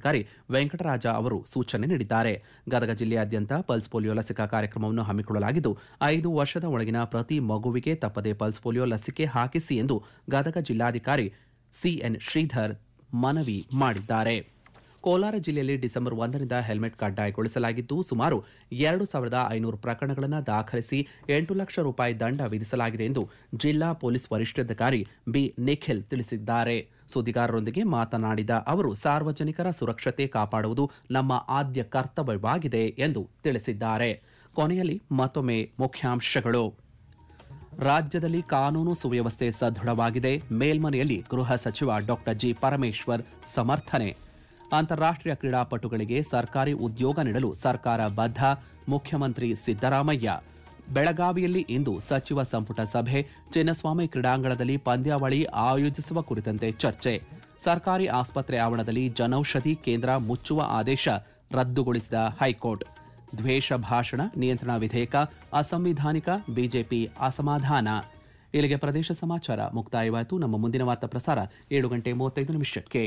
ಜಿಲ್ಲಾಧಿಕಾರಿ ವೆಂಕಟರಾಜ ಅವರು ಸೂಚನೆ ನೀಡಿದ್ದಾರೆ ಗದಗ ಜಿಲ್ಲೆಯಾದ್ಯಂತ ಪಲ್ಸ್ ಪೋಲಿಯೋ ಲಸಿಕಾ ಕಾರ್ಯಕ್ರಮವನ್ನು ಹಮ್ಮಿಕೊಳ್ಳಲಾಗಿದ್ದು ಐದು ವರ್ಷದ ಒಳಗಿನ ಪ್ರತಿ ಮಗುವಿಗೆ ತಪ್ಪದೆ ಪಲ್ಸ್ ಪೋಲಿಯೋ ಲಸಿಕೆ ಹಾಕಿಸಿ ಎಂದು ಗದಗ ಜಿಲ್ಲಾಧಿಕಾರಿ ಸಿಎನ್ ಶ್ರೀಧರ್ ಮನವಿ ಮಾಡಿದ್ದಾರೆ ಕೋಲಾರ ಜಿಲ್ಲೆಯಲ್ಲಿ ಡಿಸೆಂಬರ್ ಒಂದರಿಂದ ಹೆಲ್ಮೆಟ್ ಕಡ್ಡಾಯಗೊಳಿಸಲಾಗಿದ್ದು ಸುಮಾರು ಎರಡು ಸಾವಿರದ ಐನೂರು ಪ್ರಕರಣಗಳನ್ನು ದಾಖಲಿಸಿ ಎಂಟು ಲಕ್ಷ ರೂಪಾಯಿ ದಂಡ ವಿಧಿಸಲಾಗಿದೆ ಎಂದು ಜಿಲ್ಲಾ ಪೊಲೀಸ್ ವರಿಷ್ಠಾಧಿಕಾರಿ ಬಿ ನಿಖಿಲ್ ತಿಳಿಸಿದ್ದಾರೆ ಸುದ್ದಿಗಾರರೊಂದಿಗೆ ಮಾತನಾಡಿದ ಅವರು ಸಾರ್ವಜನಿಕರ ಸುರಕ್ಷತೆ ಕಾಪಾಡುವುದು ನಮ್ಮ ಆದ್ಯ ಕರ್ತವ್ಯವಾಗಿದೆ ಎಂದು ತಿಳಿಸಿದ್ದಾರೆ ಕೊನೆಯಲ್ಲಿ ಮತ್ತೊಮ್ಮೆ ಮುಖ್ಯಾಂಶಗಳು ರಾಜ್ಯದಲ್ಲಿ ಕಾನೂನು ಸುವ್ಯವಸ್ಥೆ ಸದೃಢವಾಗಿದೆ ಮೇಲ್ಮನೆಯಲ್ಲಿ ಗೃಹ ಸಚಿವ ಡಾಕ್ಟರ್ ಜಿ ಪರಮೇಶ್ವರ್ ಸಮರ್ಥನೆ ಅಂತಾರಾಷ್ಟ್ರೀಯ ಕ್ರೀಡಾಪಟುಗಳಿಗೆ ಸರ್ಕಾರಿ ಉದ್ಯೋಗ ನೀಡಲು ಸರ್ಕಾರ ಬದ್ಧ ಮುಖ್ಯಮಂತ್ರಿ ಸಿದ್ದರಾಮಯ್ಯ ಬೆಳಗಾವಿಯಲ್ಲಿ ಇಂದು ಸಚಿವ ಸಂಪುಟ ಸಭೆ ಚಿನ್ನಸ್ವಾಮಿ ಕ್ರೀಡಾಂಗಣದಲ್ಲಿ ಪಂದ್ಯಾವಳಿ ಆಯೋಜಿಸುವ ಕುರಿತಂತೆ ಚರ್ಚೆ ಸರ್ಕಾರಿ ಆಸ್ಪತ್ರೆ ಆವರಣದಲ್ಲಿ ಜನೌಷಧಿ ಕೇಂದ್ರ ಮುಚ್ಚುವ ಆದೇಶ ರದ್ದುಗೊಳಿಸಿದ ಹೈಕೋರ್ಟ್ ದ್ವೇಷ ಭಾಷಣ ನಿಯಂತ್ರಣ ವಿಧೇಯಕ ಅಸಂವಿಧಾನಿಕ ಬಿಜೆಪಿ ಅಸಮಾಧಾನ ಇಲ್ಲಿಗೆ ಪ್ರದೇಶ ಸಮಾಚಾರ ಮುಕ್ತಾಯವಾಯಿತು ನಮ್ಮ ಮುಂದಿನ ವಾರ್ತಾ ಪ್ರಸಾರ ಏಳು ಗಂಟೆ ಮೂವತ್ತೈದು ನಿಮಿಷಕ್ಕೆ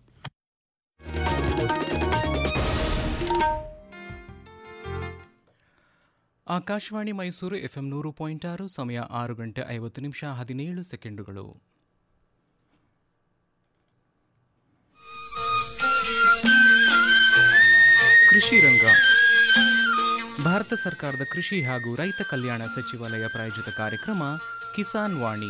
ಆಕಾಶವಾಣಿ ಮೈಸೂರು ಎಫ್ಎಂ ನೂರು ಪಾಯಿಂಟ್ ಆರು ಸಮಯ ಆರು ಗಂಟೆ ಐವತ್ತು ನಿಮಿಷ ಹದಿನೇಳು ಸೆಕೆಂಡುಗಳು ಕೃಷಿ ರಂಗ ಭಾರತ ಸರ್ಕಾರದ ಕೃಷಿ ಹಾಗೂ ರೈತ ಕಲ್ಯಾಣ ಸಚಿವಾಲಯ ಪ್ರಾಯೋಜಿತ ಕಾರ್ಯಕ್ರಮ ಕಿಸಾನ್ ವಾಣಿ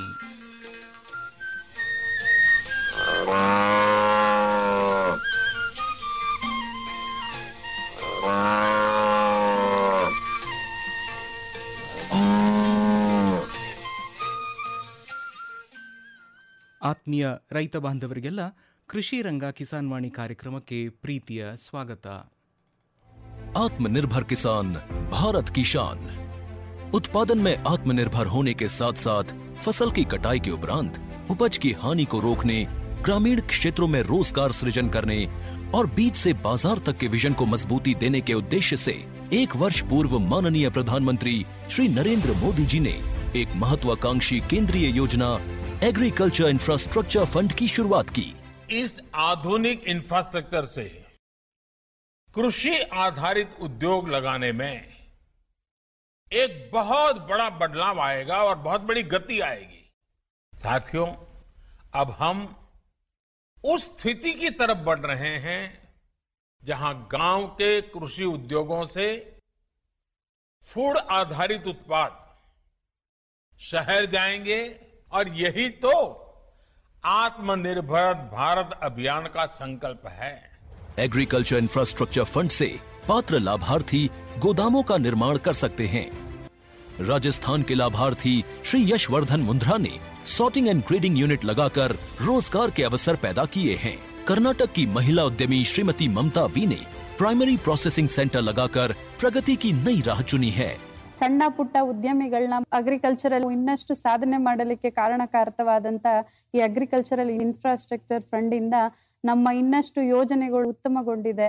ಆತ್ಮೀಯ ರೈತ ಬಾಂಧವರಿಗೆಲ್ಲ ಕೃಷಿ ರಂಗ ಕಿಸಾನ್ ವಾಣಿ ಕಾರ್ಯಕ್ರಮಕ್ಕೆ ಪ್ರೀತಿಯ ಸ್ವಾಗತ आत्मनिर्भर किसान भारत की शान उत्पादन में आत्मनिर्भर होने के साथ साथ फसल की कटाई के उपरांत उपज की हानि को रोकने ग्रामीण क्षेत्रों में रोजगार सृजन करने और बीज से बाजार तक के विजन को मजबूती देने के उद्देश्य से एक वर्ष पूर्व माननीय प्रधानमंत्री श्री नरेंद्र मोदी जी ने एक महत्वाकांक्षी केंद्रीय योजना एग्रीकल्चर इंफ्रास्ट्रक्चर फंड की शुरुआत की इस आधुनिक इंफ्रास्ट्रक्चर से कृषि आधारित उद्योग लगाने में एक बहुत बड़ा बदलाव आएगा और बहुत बड़ी गति आएगी साथियों अब हम उस स्थिति की तरफ बढ़ रहे हैं जहां गांव के कृषि उद्योगों से फूड आधारित उत्पाद शहर जाएंगे और यही तो आत्मनिर्भर भारत अभियान का संकल्प है एग्रीकल्चर इंफ्रास्ट्रक्चर फंड से पात्र लाभार्थी गोदामों का निर्माण कर सकते हैं राजस्थान के लाभार्थी श्री यशवर्धन मुंद्रा ने सॉर्टिंग एंड ग्रेडिंग यूनिट लगाकर रोजगार के अवसर पैदा किए हैं कर्नाटक की महिला उद्यमी श्रीमती ममता वी ने प्राइमरी प्रोसेसिंग सेंटर लगाकर प्रगति की नई राह चुनी है ಸಣ್ಣ ಪುಟ್ಟ ಉದ್ಯಮಿಗಳನ್ನ ಅಗ್ರಿಕಲ್ಚರಲ್ ಇನ್ನಷ್ಟು ಸಾಧನೆ ಮಾಡಲಿಕ್ಕೆ ಕಾರಣಕಾರಕವಾದಂತ ಈ ಅಗ್ರಿಕಲ್ಚರಲ್ ಇನ್ಫ್ರಾಸ್ಟ್ರಕ್ಚರ್ ಫಂಡ್ ಇಂದ ನಮ್ಮ ಇನ್ನಷ್ಟು ಯೋಜನೆಗಳು ಉತ್ತಮಗೊಂಡಿದೆ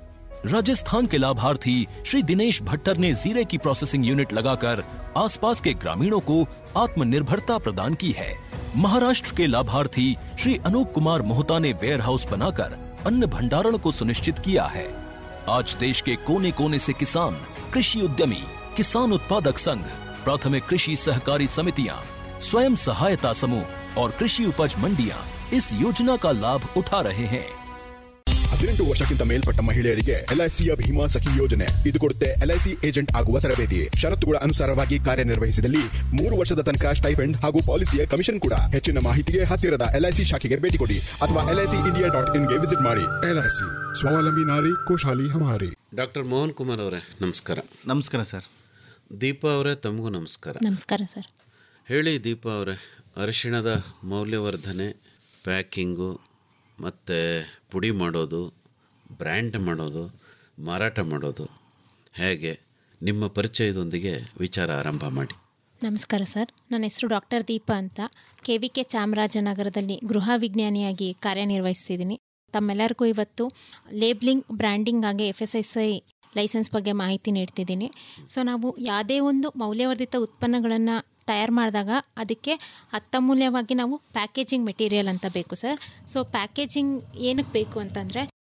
राजस्थान के लाभार्थी श्री दिनेश भट्टर ने जीरे की प्रोसेसिंग यूनिट लगाकर आसपास के ग्रामीणों को आत्मनिर्भरता प्रदान की है महाराष्ट्र के लाभार्थी श्री अनूप कुमार मोहता ने वेयर हाउस बनाकर अन्न भंडारण को सुनिश्चित किया है आज देश के कोने कोने से किसान कृषि उद्यमी किसान उत्पादक संघ प्राथमिक कृषि सहकारी समितियां स्वयं सहायता समूह और कृषि उपज मंडियां इस योजना का लाभ उठा रहे हैं ಹದಿನೆಂಟು ವರ್ಷಕ್ಕಿಂತ ಮೇಲ್ಪಟ್ಟ ಮಹಿಳೆಯರಿಗೆ ಎಲ್ಐಸಿಯ ಭೀಮಾ ಸಖಿ ಯೋಜನೆ ಇದು ಕೊಡುತ್ತೆ ಎಲ್ಐಸಿ ಏಜೆಂಟ್ ಆಗುವ ತರಬೇತಿ ಷರತ್ತುಗಳ ಅನುಸಾರವಾಗಿ ಕಾರ್ಯನಿರ್ವಹಿಸಿದಲ್ಲಿ ಮೂರು ವರ್ಷದ ತನಕ ಸ್ಟೈಪೆಂಡ್ ಹಾಗೂ ಪಾಲಿಸಿಯ ಕಮಿಷನ್ ಕೂಡ ಹೆಚ್ಚಿನ ಮಾಹಿತಿಗೆ ಹತ್ತಿರದ ಎಲ್ಐಸಿ ಶಾಖೆಗೆ ಭೇಟಿ ಕೊಡಿ ಅಥವಾ ಎಲ್ಐಸಿ ಇಂಡಿಯಾ ಡಾಟ್ ಇನ್ಗೆ ವಿಸಿಟ್ ಮಾಡಿ ಎಲ್ಐಸಿ ಸ್ವಾವಲಂಬಿ ನಾರಿ ಖುಷಾಲಿ ಹಮಾರಿ ಡಾಕ್ಟರ್ ಮೋಹನ್ ಕುಮಾರ್ ಅವರೇ ನಮಸ್ಕಾರ ನಮಸ್ಕಾರ ಸರ್ ದೀಪಾ ಅವರೇ ತಮಗೂ ನಮಸ್ಕಾರ ನಮಸ್ಕಾರ ಸರ್ ಹೇಳಿ ದೀಪಾ ಅವರೇ ಅರಿಶಿಣದ ಮೌಲ್ಯವರ್ಧನೆ ಪ್ಯಾಕಿಂಗು ಮತ್ತು ಪುಡಿ ಮಾಡೋದು ಬ್ರ್ಯಾಂಡ್ ಮಾಡೋದು ಮಾರಾಟ ಮಾಡೋದು ಹೇಗೆ ನಿಮ್ಮ ಪರಿಚಯದೊಂದಿಗೆ ವಿಚಾರ ಆರಂಭ ಮಾಡಿ ನಮಸ್ಕಾರ ಸರ್ ನನ್ನ ಹೆಸರು ಡಾಕ್ಟರ್ ದೀಪಾ ಅಂತ ಕೆ ವಿ ಕೆ ಚಾಮರಾಜನಗರದಲ್ಲಿ ಗೃಹ ವಿಜ್ಞಾನಿಯಾಗಿ ಕಾರ್ಯನಿರ್ವಹಿಸ್ತಿದ್ದೀನಿ ತಮ್ಮೆಲ್ಲರಿಗೂ ಇವತ್ತು ಲೇಬ್ಲಿಂಗ್ ಬ್ರ್ಯಾಂಡಿಂಗ್ ಹಾಗೆ F S S I licence ಬಗ್ಗೆ ಮಾಹಿತಿ ನೀಡ್ತಿದ್ದೀನಿ ಸೊ ನಾವು ಯಾವುದೇ ಒಂದು ಮೌಲ್ಯವರ್ಧಿತ ಉತ್ಪನ್ನಗಳನ್ನು ತಯಾರು ಮಾಡಿದಾಗ ಅದಕ್ಕೆ ಅತ್ತಮೂಲ್ಯವಾಗಿ ನಾವು ಪ್ಯಾಕೇಜಿಂಗ್ ಮೆಟೀರಿಯಲ್ ಅಂತ ಬೇಕು ಸರ್ ಸೊ ಪ್ಯಾಕೇಜಿಂಗ್ ಏನಕ್ಕೆ ಬೇಕು ಅಂತಂದರೆ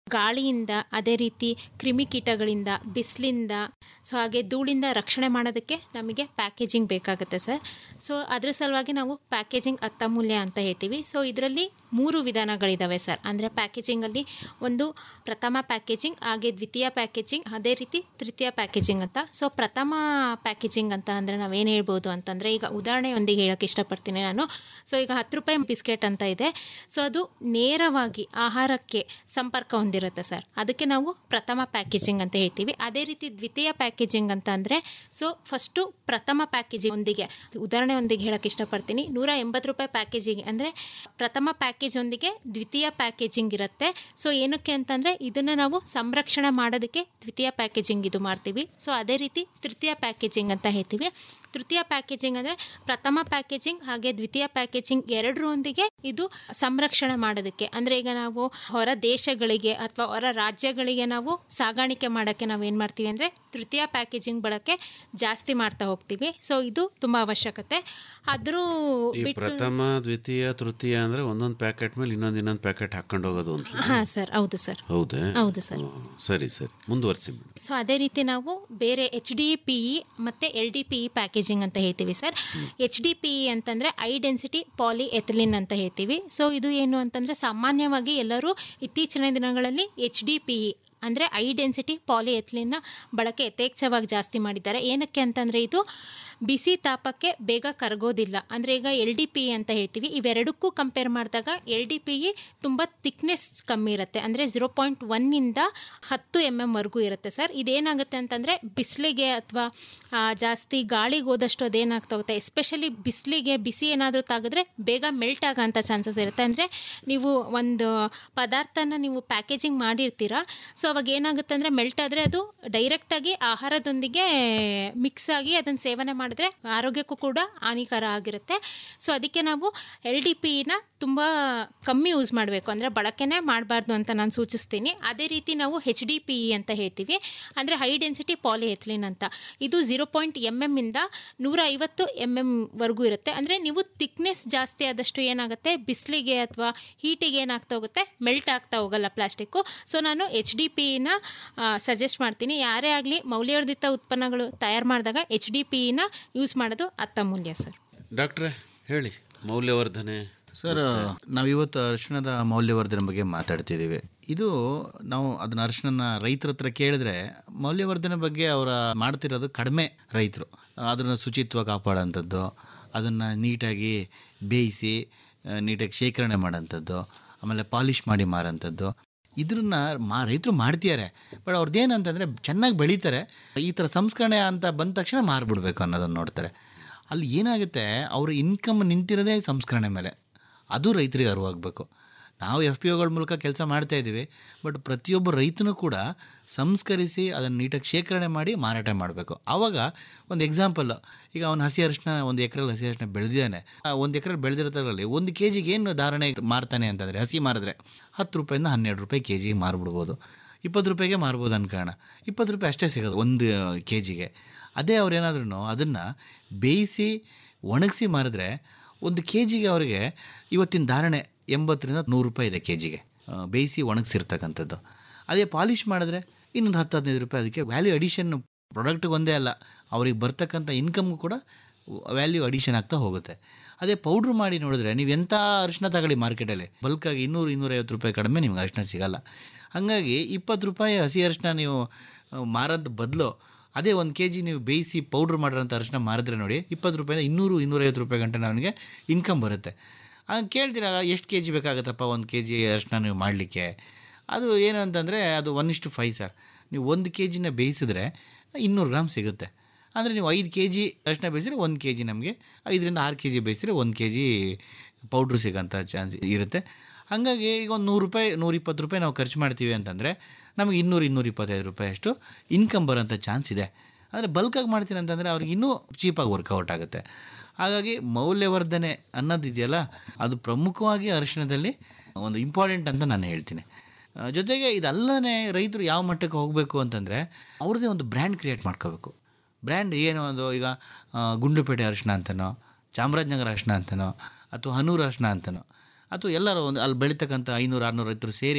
ಗಾಳಿಯಿಂದ ಅದೇ ರೀತಿ ಕ್ರಿಮಿಕೀಟಗಳಿಂದ ಬಿಸಿಲಿಂದ ಸೊ ಹಾಗೆ ಧೂಳಿಂದ ರಕ್ಷಣೆ ಮಾಡೋದಕ್ಕೆ ನಮಗೆ ಪ್ಯಾಕೇಜಿಂಗ್ ಬೇಕಾಗುತ್ತೆ ಸರ್ ಸೊ ಅದ್ರ ಸಲುವಾಗಿ ನಾವು ಪ್ಯಾಕೇಜಿಂಗ್ ಅತ್ತಮೂಲ್ಯ ಅಂತ ಹೇಳ್ತೀವಿ ಸೊ ಇದರಲ್ಲಿ ಮೂರು ವಿಧಾನಗಳಿದ್ದಾವೆ ಸರ್ ಅಂದರೆ ಪ್ಯಾಕೇಜಿಂಗಲ್ಲಿ ಒಂದು ಪ್ರಥಮ ಪ್ಯಾಕೇಜಿಂಗ್ ಹಾಗೆ ದ್ವಿತೀಯ ಪ್ಯಾಕೇಜಿಂಗ್ ಅದೇ ರೀತಿ ತೃತೀಯ ಪ್ಯಾಕೇಜಿಂಗ್ ಅಂತ ಸೊ ಪ್ರಥಮ ಪ್ಯಾಕೇಜಿಂಗ್ ಅಂತ ಅಂದರೆ ನಾವೇನು ಹೇಳ್ಬೋದು ಅಂತಂದರೆ ಈಗ ಉದಾಹರಣೆಯೊಂದಿಗೆ ಹೇಳೋಕ್ಕೆ ಇಷ್ಟಪಡ್ತೀನಿ ನಾನು ಸೊ ಈಗ ಹತ್ತು ರೂಪಾಯಿ ಬಿಸ್ಕೆಟ್ ಅಂತ ಇದೆ ಸೊ ಅದು ನೇರವಾಗಿ ಆಹಾರಕ್ಕೆ ಸಂಪರ್ಕ ಹೊಂದಿರುತ್ತೆ ಸರ್ ಅದಕ್ಕೆ ನಾವು ಪ್ರಥಮ ಪ್ಯಾಕೇಜಿಂಗ್ ಅಂತ ಹೇಳ್ತೀವಿ ಅದೇ ರೀತಿ ದ್ವಿತೀಯ ಪ್ಯಾಕೇಜಿಂಗ್ ಅಂತ ಅಂದರೆ ಸೊ ಫಸ್ಟು ಪ್ರಥಮ ಪ್ಯಾಕೇಜಿಂಗ್ ಒಂದಿಗೆ ಉದಾಹರಣೆ ಒಂದಿಗೆ ಹೇಳಕ್ಕೆ ಇಷ್ಟಪಡ್ತೀನಿ ನೂರ ಎಂಬತ್ತು ರೂಪಾಯಿ ಪ್ಯಾಕೇಜಿಂಗ್ ಅಂದರೆ ಪ್ರಥಮ ಪ್ಯಾಕೇಜ್ ಒಂದಿಗೆ ದ್ವಿತೀಯ ಪ್ಯಾಕೇಜಿಂಗ್ ಇರುತ್ತೆ ಸೊ ಏನಕ್ಕೆ ಅಂತಂದರೆ ಇದನ್ನು ನಾವು ಸಂರಕ್ಷಣೆ ಮಾಡೋದಕ್ಕೆ ದ್ವಿತೀಯ ಪ್ಯಾಕೇಜಿಂಗ್ ಇದು ಮಾಡ್ತೀವಿ ಸೊ ಅದೇ ರೀತಿ ತೃತೀಯ ಪ್ಯಾಕೇಜಿಂಗ್ ಅಂತ ಹೇಳ್ತೀವಿ ತೃತೀಯ ಪ್ಯಾಕೇಜಿಂಗ್ ಅಂದರೆ ಪ್ರಥಮ ಪ್ಯಾಕೇಜಿಂಗ್ ಹಾಗೆ ದ್ವಿತೀಯ ಪ್ಯಾಕೇಜಿಂಗ್ ಎರಡರೊಂದಿಗೆ ಇದು ಸಂರಕ್ಷಣೆ ಮಾಡೋದಕ್ಕೆ ಅಂದರೆ ಈಗ ನಾವು ಹೊರ ದೇಶಗಳಿಗೆ ಅಥವಾ ಹೊರ ರಾಜ್ಯಗಳಿಗೆ ನಾವು ಸಾಗಾಣಿಕೆ ಮಾಡೋಕ್ಕೆ ನಾವು ಏನು ಮಾಡ್ತೀವಿ ಅಂದರೆ ತೃತೀಯ ಪ್ಯಾಕೇಜಿಂಗ್ ಬಳಕೆ ಜಾಸ್ತಿ ಮಾಡ್ತಾ ಹೋಗ್ತೀವಿ ಸೊ ಇದು ತುಂಬ ಅವಶ್ಯಕತೆ ಆದರೂ ಈ ಬಿಟ್ಟು ಪ್ರಥಮ ದ್ವಿತೀಯ ತೃತೀಯ ಅಂದ್ರೆ ಒಂದೊಂದು ಪ್ಯಾಕೆಟ್ ಮೇಲೆ ಇನ್ನೊಂದು ಇನ್ನೊಂದು ಪ್ಯಾಕೆಟ್ ಹಾಕೊಂಡು ಹೋಗೋದು ಅಂತ ಹಾಂ ಸರ್ ಹೌದು ಸರ್ ಹೌದೇ ಹೌದು ಸರ್ ಓ, ಸರಿ ಸರಿ ಮುಂದುವರಿಸಿ ಮೇಡಮ್ ಸೊ ಅದೇ ರೀತಿ ನಾವು ಬೇರೆ ಎಚ್ ಡಿ ಪಿ ಇ ಮತ್ತು L D P E packaging ಅಂತ ಹೇಳ್ತೀವಿ sir H D P E ಅಂತಂದರೆ ಐ ಡೆನ್ಸಿಟಿ ಪಾಲಿ ಎಥಿಲಿನ್ ಅಂತ ಹೇಳ್ತೀವಿ ಸೊ ಇದು ಏನು ಅಂತಂದರೆ ಸಾಮಾನ್ಯವಾಗಿ ಎಲ್ಲರೂ ಇತ್ತೀಚಿನ ದಿನಗಳಲ್ಲಿ ಎಚ್ ಡಿ ಪಿ ಇ ಅಂದರೆ ಐ ಡೆನ್ಸಿಟಿ ಪಾಲಿ ಎಥಿಲಿನ್ನ ಬಳಕೆ ಯಥೇಚ್ಛವಾಗಿ ಜಾಸ್ತಿ ಮಾಡಿದ್ದಾರೆ ಏನಕ್ಕೆ ಅಂತಂದರೆ ಇದು ಬಿಸಿ ತಾಪಕ್ಕೆ ಬೇಗ ಕರಗೋದಿಲ್ಲ ಅಂದರೆ ಈಗ ಎಲ್ ಡಿ ಪಿ ಅಂತ ಹೇಳ್ತೀವಿ ಇವೆರಡಕ್ಕೂ ಕಂಪೇರ್ ಮಾಡಿದಾಗ ಎಲ್ ಡಿ ಪಿ ಇ ತುಂಬ ಥಿಕ್ನೆಸ್ ಕಮ್ಮಿ ಇರುತ್ತೆ ಅಂದರೆ ಝೀರೋ ಪಾಯಿಂಟ್ ಒನ್ನಿಂದ ಹತ್ತು ಎಮ್ ಎಮ್ವರೆಗೂ ಇರುತ್ತೆ ಸರ್ ಇದೇನಾಗುತ್ತೆ ಅಂತಂದರೆ ಬಿಸಿಲಿಗೆ ಅಥವಾ ಜಾಸ್ತಿ ಗಾಳಿಗೆ ಹೋದಷ್ಟು ಅದೇನಾಗ್ತಾ ಹೋಗುತ್ತೆ ಎಸ್ಪೆಷಲಿ ಬಿಸಿಲಿಗೆ ಬಿಸಿ ಏನಾದರೂ ತಾಗಿದ್ರೆ ಬೇಗ ಮೆಲ್ಟ್ ಆಗೋಂಥ ಚಾನ್ಸಸ್ ಇರುತ್ತೆ ಅಂದರೆ ನೀವು ಒಂದು ಪದಾರ್ಥನ ನೀವು ಪ್ಯಾಕೇಜಿಂಗ್ ಮಾಡಿರ್ತೀರಾ ಸೊ ಅವಾಗ ಏನಾಗುತ್ತೆ ಅಂದರೆ ಮೆಲ್ಟ್ ಆದರೆ ಅದು ಡೈರೆಕ್ಟಾಗಿ ಆಹಾರದೊಂದಿಗೆ ಮಿಕ್ಸ್ ಆಗಿ ಅದನ್ನು ಸೇವನೆ ಮಾಡಿದ್ರೆ ಆರೋಗ್ಯಕ್ಕೂ ಕೂಡ ಹಾನಿಕರ ಆಗಿರುತ್ತೆ ಸೊ ಅದಕ್ಕೆ ನಾವು ಎಲ್ ಡಿ ಪಿನ ತುಂಬ ಕಮ್ಮಿ ಯೂಸ್ ಮಾಡಬೇಕು ಅಂದರೆ ಬಳಕೆನೇ ಮಾಡಬಾರ್ದು ಅಂತ ನಾನು ಸೂಚಿಸ್ತೀನಿ ಅದೇ ರೀತಿ ನಾವು ಹೆಚ್ ಡಿ ಪಿ ಇ ಅಂತ ಹೇಳ್ತೀವಿ ಅಂದರೆ ಹೈ ಡೆನ್ಸಿಟಿ ಪಾಲಿಎಥ್ಲಿನ್ ಅಂತ ಇದು ಝೀರೋ ಪಾಯಿಂಟ್ ಎಮ್ ಎಮ್ಮಿಂದ ನೂರ ಐವತ್ತು ಎಮ್ ಎಮ್ವರೆಗೂ ಇರುತ್ತೆ ಅಂದರೆ ನೀವು ತಿಕ್ನೆಸ್ ಜಾಸ್ತಿ ಆದಷ್ಟು ಏನಾಗುತ್ತೆ ಬಿಸಿಲಿಗೆ ಅಥವಾ ಹೀಟಿಗೆ ಏನಾಗ್ತಾ ಹೋಗುತ್ತೆ ಮೆಲ್ಟ್ ಆಗ್ತಾ ಹೋಗಲ್ಲ ಪ್ಲಾಸ್ಟಿಕ್ಕು ಸೊ ನಾನು ಎಚ್ ಡಿ ಪಿನ ಸಜೆಸ್ಟ್ ಮಾಡ್ತೀನಿ ಯಾರೇ ಆಗಲಿ ಮೌಲ್ಯವರ್ಧಿತ ಉತ್ಪನ್ನಗಳು ತಯಾರು ಮಾಡಿದಾಗ ಎಚ್ ಡಿ ಪಿನ ಯೂಸ್ ಮಾಡೋದು ಅತ್ತಮೂಲ್ಯ ಸರ್ ಡಾಕ್ಟ್ರೆ ಹೇಳಿ ಮೌಲ್ಯವರ್ಧನೆ ಸರ್ ನಾವಿವತ್ತು ಅರಿಶಿಣದ ಮೌಲ್ಯವರ್ಧನೆ ಬಗ್ಗೆ ಮಾತಾಡ್ತಿದ್ದೀವಿ ಇದು ನಾವು ಅದನ್ನ ಅರಿಶಿಣನ ರೈತರ ಹತ್ರ ಕೇಳಿದ್ರೆ ಮೌಲ್ಯವರ್ಧನೆ ಬಗ್ಗೆ ಅವರ ಮಾಡ್ತಿರೋದು ಕಡಿಮೆ ರೈತರು ಅದನ್ನು ಶುಚಿತ್ವ ಕಾಪಾಡೋಂಥದ್ದು ಅದನ್ನು ನೀಟಾಗಿ ಬೇಯಿಸಿ ಆ, ನೀಟಾಗಿ ಶೇಖರಣೆ ಮಾಡೋಂಥದ್ದು ಆಮೇಲೆ ಪಾಲಿಷ್ ಮಾಡಿ ಮಾರೋಂಥದ್ದು ಇದ್ರನ್ನ ಮಾ ರೈತರು ಮಾಡ್ತಿದ್ದಾರೆ ಬಟ್ ಅವ್ರದ್ದು ಏನಂತಂದರೆ ಚೆನ್ನಾಗಿ ಬೆಳೀತಾರೆ ಈ ಥರ ಸಂಸ್ಕರಣೆ ಅಂತ ಬಂದ ತಕ್ಷಣ ಮಾರ್ಬಿಡ್ಬೇಕು ಅನ್ನೋದನ್ನು ನೋಡ್ತಾರೆ ಅಲ್ಲಿ ಏನಾಗುತ್ತೆ ಅವ್ರ ಇನ್ಕಮ್ ನಿಂತಿರೋದೇ ಸಂಸ್ಕರಣೆ ಮೇಲೆ ಅದು ರೈತರಿಗೆ ಅರಿವಾಗಬೇಕು ನಾವು ಎಫ್ ಪಿ ಒಗಳ ಮೂಲಕ ಕೆಲಸ ಮಾಡ್ತಾ ಇದ್ದೀವಿ ಬಟ್ ಪ್ರತಿಯೊಬ್ಬ ರೈತನೂ ಕೂಡ ಸಂಸ್ಕರಿಸಿ ಅದನ್ನು ನೀಟಾಗಿ ಶೇಖರಣೆ ಮಾಡಿ ಮಾರಾಟ ಮಾಡಬೇಕು ಆವಾಗ ಒಂದು ಎಕ್ಸಾಂಪಲ್ ಈಗ ಅವನು ಹಸಿ ಅರಿಶಿನ ಒಂದು ಎಕರೆಲ್ಲಿ ಹಸಿ ಅರಿಶಿನ ಬೆಳೆದಿದ್ದಾನೆ ಒಂದು ಎಕರೆಲ್ಲಿ ಬೆಳೆದಿರೋದ್ರಲ್ಲಿ ಒಂದು ಕೆ ಜಿಗೆ ಏನು ಧಾರಣೆ ಮಾರ್ತಾನೆ ಅಂತಂದರೆ ಹಸಿ ಮಾರಿದ್ರೆ ಹತ್ತು ರೂಪಾಯಿಂದ ಹನ್ನೆರಡು ರೂಪಾಯಿ ಕೆ ಜಿಗೆ ಮಾರ್ಬಿಡ್ಬೋದು ಇಪ್ಪತ್ತು ರೂಪಾಯಿಗೆ ಮಾರ್ಬೋದು ಅನ್ಕೋಣ ಇಪ್ಪತ್ತು ರೂಪಾಯಿ ಅಷ್ಟೇ ಸಿಗೋದು ಒಂದು ಕೆ ಜಿಗೆ ಅದೇ ಅವ್ರೇನಾದ್ರೂ ಅದನ್ನು ಬೇಯಿಸಿ ಒಣಗಿಸಿ ಮಾರಿದ್ರೆ ಒಂದು ಕೆ ಜಿಗೆ ಅವರಿಗೆ ಇವತ್ತಿನ ಧಾರಣೆ ಎಂಬತ್ತರಿಂದ ನೂರು ರೂಪಾಯಿ ಇದೆ ಕೆ ಜಿಗೆ ಬೇಯಿಸಿ ಒಣಗಿಸಿರ್ತಕ್ಕಂಥದ್ದು ಅದೇ ಪಾಲಿಷ್ ಮಾಡಿದ್ರೆ ಇನ್ನೊಂದು ಹತ್ತು ಹದಿನೈದು ರೂಪಾಯಿ ಅದಕ್ಕೆ ವ್ಯಾಲ್ಯೂ ಅಡಿಷನ್ ಪ್ರಾಡಕ್ಟ್ಗೆ ಒಂದೇ ಅಲ್ಲ ಅವ್ರಿಗೆ ಬರ್ತಕ್ಕಂಥ ಇನ್ಕಮ್ಗೂ ಕೂಡ ವ್ಯಾಲ್ಯೂ ಅಡಿಷನ್ ಆಗ್ತಾ ಹೋಗುತ್ತೆ ಅದೇ ಪೌಡ್ರ್ ಮಾಡಿ ನೋಡಿದ್ರೆ ನೀವು ಎಂಥ ಅರಿಶಿನ ತಗೊಳ್ಳಿ ಮಾರ್ಕೆಟಲ್ಲಿ ಬಲ್ಕಾಗಿ ಇನ್ನೂರು ಇನ್ನೂರೈವತ್ತು ರೂಪಾಯಿ ಕಡಿಮೆ ನಿಮ್ಗೆ ಅರಿಶಿನ ಸಿಗಲ್ಲ ಹಾಗಾಗಿ ಇಪ್ಪತ್ತು ರೂಪಾಯಿ ಹಸಿ ಅರಿಶಿನ ನೀವು ಮಾರೋದು ಬದಲು ಅದೇ ಒಂದು ಕೆ ಜಿ ನೀವು ಬೇಯಿಸಿ ಪೌಡ್ರ್ ಮಾಡಿರೋಂಥ ಅರಿಶಿನ ಮಾರಿದ್ರೆ ನೋಡಿ ಇಪ್ಪತ್ತು ರೂಪಾಯಿಂದ ಇನ್ನೂರು ಇನ್ನೂರೈವತ್ತು ರೂಪಾಯಿ ಗಂಟೆ ನನಗೆ ಇನ್ಕಮ್ ಬರುತ್ತೆ ಹಂಗೆ ಕೇಳ್ತೀರಾ ಎಷ್ಟು ಕೆ ಜಿ ಬೇಕಾಗುತ್ತಪ್ಪ ಒಂದು ಕೆ ಜಿ ಅರಿಶಿನ ನೀವು ಮಾಡಲಿಕ್ಕೆ ಅದು ಏನು ಅಂತಂದರೆ ಅದು ಒನ್ ಇಷ್ಟು ಫೈ ಸರ್ ನೀವು ಒಂದು ಕೆ ಜಿನ ಬೇಯಿಸಿದ್ರೆ ಇನ್ನೂರು ಗ್ರಾಮ್ ಸಿಗುತ್ತೆ ಅಂದರೆ ನೀವು ಐದು ಕೆ ಜಿ ಅರಿಶಿನ ಬೇಯಿಸಿದ್ರೆ ಒಂದು ಕೆ ಜಿ ನಮಗೆ ಐದರಿಂದ ಆರು ಕೆ ಜಿ ಬೇಯಿಸಿದ್ರೆ ಒಂದು ಕೆ ಜಿ ಪೌಡ್ರ್ ಸಿಗೋಂಥ ಚಾನ್ಸ್ ಇರುತ್ತೆ ಹಾಗಾಗಿ ಈಗ ಒಂದು ನೂರು ರೂಪಾಯಿ ನೂರಿಪ್ಪತ್ತು ರೂಪಾಯಿ ನಾವು ಖರ್ಚು ಮಾಡ್ತೀವಿ ಅಂತಂದರೆ ನಮಗೆ ಇನ್ನೂರು ಇನ್ನೂರ ಇಪ್ಪತ್ತೈದು ರೂಪಾಯಿ ಅಷ್ಟು ಇನ್ಕಮ್ ಬರೋಂಥ ಚಾನ್ಸ್ ಇದೆ ಅಂದರೆ ಬಲ್ಕಾಗಿ ಮಾಡ್ತೀನಿ ಅಂತಂದರೆ ಅವ್ರಿಗೆ ಇನ್ನೂ ಚೀಪಾಗಿ ವರ್ಕೌಟ್ ಆಗುತ್ತೆ ಹಾಗಾಗಿ ಮೌಲ್ಯವರ್ಧನೆ ಅನ್ನೋದಿದೆಯಲ್ಲ ಅದು ಪ್ರಮುಖವಾಗಿ ಅರಿಶಿಣದಲ್ಲಿ ಒಂದು ಇಂಪಾರ್ಟೆಂಟ್ ಅಂತ ನಾನು ಹೇಳ್ತೀನಿ ಆ, ಜೊತೆಗೆ ಇದಲ್ಲದೆ ರೈತರು ಯಾವ ಮಟ್ಟಕ್ಕೆ ಹೋಗಬೇಕು ಅಂತಂದರೆ ಅವ್ರದ್ದೇ ಒಂದು ಬ್ರ್ಯಾಂಡ್ ಕ್ರಿಯೇಟ್ ಮಾಡ್ಕೋಬೇಕು ಬ್ರ್ಯಾಂಡ್ ಏನು ಒಂದು ಈಗ ಆ, ಗುಂಡ್ಲುಪೇಟೆ ಅರಿಶಿನ ಅಂತನೋ ಚಾಮರಾಜನಗರ ಅರಿಶಿನ ಅಂತನೋ ಅಥವಾ ಹನೂರು ಅರಿಶಿನ ಅಂತನೋ ಅಥವಾ ಎಲ್ಲರೂ ಒಂದು ಅಲ್ಲಿ ಬೆಳೀತಕ್ಕಂಥ ಐನೂರು ಆರುನೂರು ರೈತರು ಸೇರಿ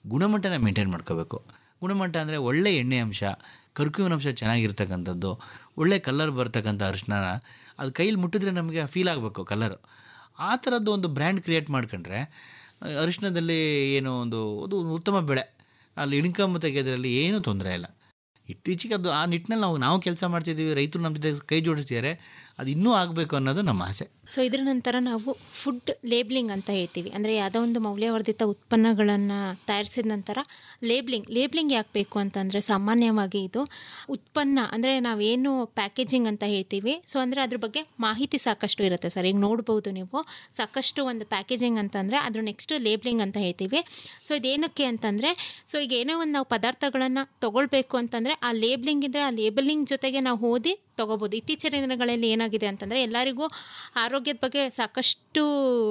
ಗುಣಮಟ್ಟನ ಮೇಂಟೈನ್ ಮಾಡ್ಕೋಬೇಕು ಗುಣಮಟ್ಟ ಅಂದರೆ ಒಳ್ಳೆ ಎಣ್ಣೆ ಅಂಶ ಕರ್ಕುವಿನ ಅಂಶ ಚೆನ್ನಾಗಿರ್ತಕ್ಕಂಥದ್ದು ಒಳ್ಳೆ ಕಲರ್ ಬರ್ತಕ್ಕಂಥ ಅರಿಶಿನ ಅದು ಕೈಲಿ ಮುಟ್ಟಿದ್ರೆ ನಮಗೆ ಫೀಲ್ ಆಗಬೇಕು ಕಲರು ಆ ಥರದ್ದು ಒಂದು ಬ್ರ್ಯಾಂಡ್ ಕ್ರಿಯೇಟ್ ಮಾಡ್ಕೊಂಡ್ರೆ ಅರಿಶಿನದಲ್ಲಿ ಏನೋ ಒಂದು ಅದು ಉತ್ತಮ ಬೆಳೆ ಅಲ್ಲಿ ಇನ್ಕಮ್ ತೆಗೆಯೋದ್ರಲ್ಲಿ ಏನೂ ತೊಂದರೆ ಇಲ್ಲ ಇತ್ತೀಚೆಗೆ ಅದು ಆ ನಿಟ್ಟಿನಲ್ಲಿ ನಾವು ನಾವು ಕೆಲಸ ಮಾಡ್ತಿದ್ದೀವಿ ರೈತರು ನಮ್ಮ ಜೊತೆ ಕೈ ಜೋಡಿಸ್ತಿದ್ದಾರೆ ಅದು ಇನ್ನೂ ಆಗಬೇಕು ಅನ್ನೋದು ನಮ್ಮ ಆಸೆ ಸೊ ಇದರ ನಂತರ ನಾವು ಫುಡ್ ಲೇಬ್ಲಿಂಗ್ ಅಂತ ಹೇಳ್ತೀವಿ ಅಂದರೆ ಯಾವುದೋ ಒಂದು ಮೌಲ್ಯವರ್ಧಿತ ಉತ್ಪನ್ನಗಳನ್ನು ತಯಾರಿಸಿದ ನಂತರ ಲೇಬ್ಲಿಂಗ್ ಲೇಬ್ಲಿಂಗ್ ಯಾಕೆ ಬೇಕು ಅಂತಂದರೆ ಸಾಮಾನ್ಯವಾಗಿ ಇದು ಉತ್ಪನ್ನ ಅಂದರೆ ನಾವೇನು ಪ್ಯಾಕೇಜಿಂಗ್ ಅಂತ ಹೇಳ್ತೀವಿ ಸೊ ಅಂದರೆ ಅದ್ರ ಬಗ್ಗೆ ಮಾಹಿತಿ ಸಾಕಷ್ಟು ಇರುತ್ತೆ ಸರ್ ಈಗ ನೋಡ್ಬೋದು ನೀವು ಸಾಕಷ್ಟು ಒಂದು ಪ್ಯಾಕೇಜಿಂಗ್ ಅಂತಂದರೆ ಅದ್ರ ನೆಕ್ಸ್ಟ್ ಲೇಬ್ಲಿಂಗ್ ಅಂತ ಹೇಳ್ತೀವಿ ಸೊ ಇದೇನಕ್ಕೆ ಅಂತಂದರೆ ಸೊ ಈಗ ಏನೋ ಒಂದು ನಾವು ಪದಾರ್ಥಗಳನ್ನು ತೊಗೊಳ್ಬೇಕು ಅಂತಂದರೆ ಆ ಲೇಬ್ಲಿಂಗ್ ಇದ್ದರೆ ಆ ಲೇಬಲಿಂಗ್ ಜೊತೆಗೆ ನಾವು ಓದಿ ತೊಗೋಬೋದು ಇತ್ತೀಚಿನ ದಿನಗಳಲ್ಲಿ ಏನಾಗಿದೆ ಅಂತಂದರೆ ಎಲ್ಲರಿಗೂ ಆರೋಗ್ಯದ ಬಗ್ಗೆ ಸಾಕಷ್ಟು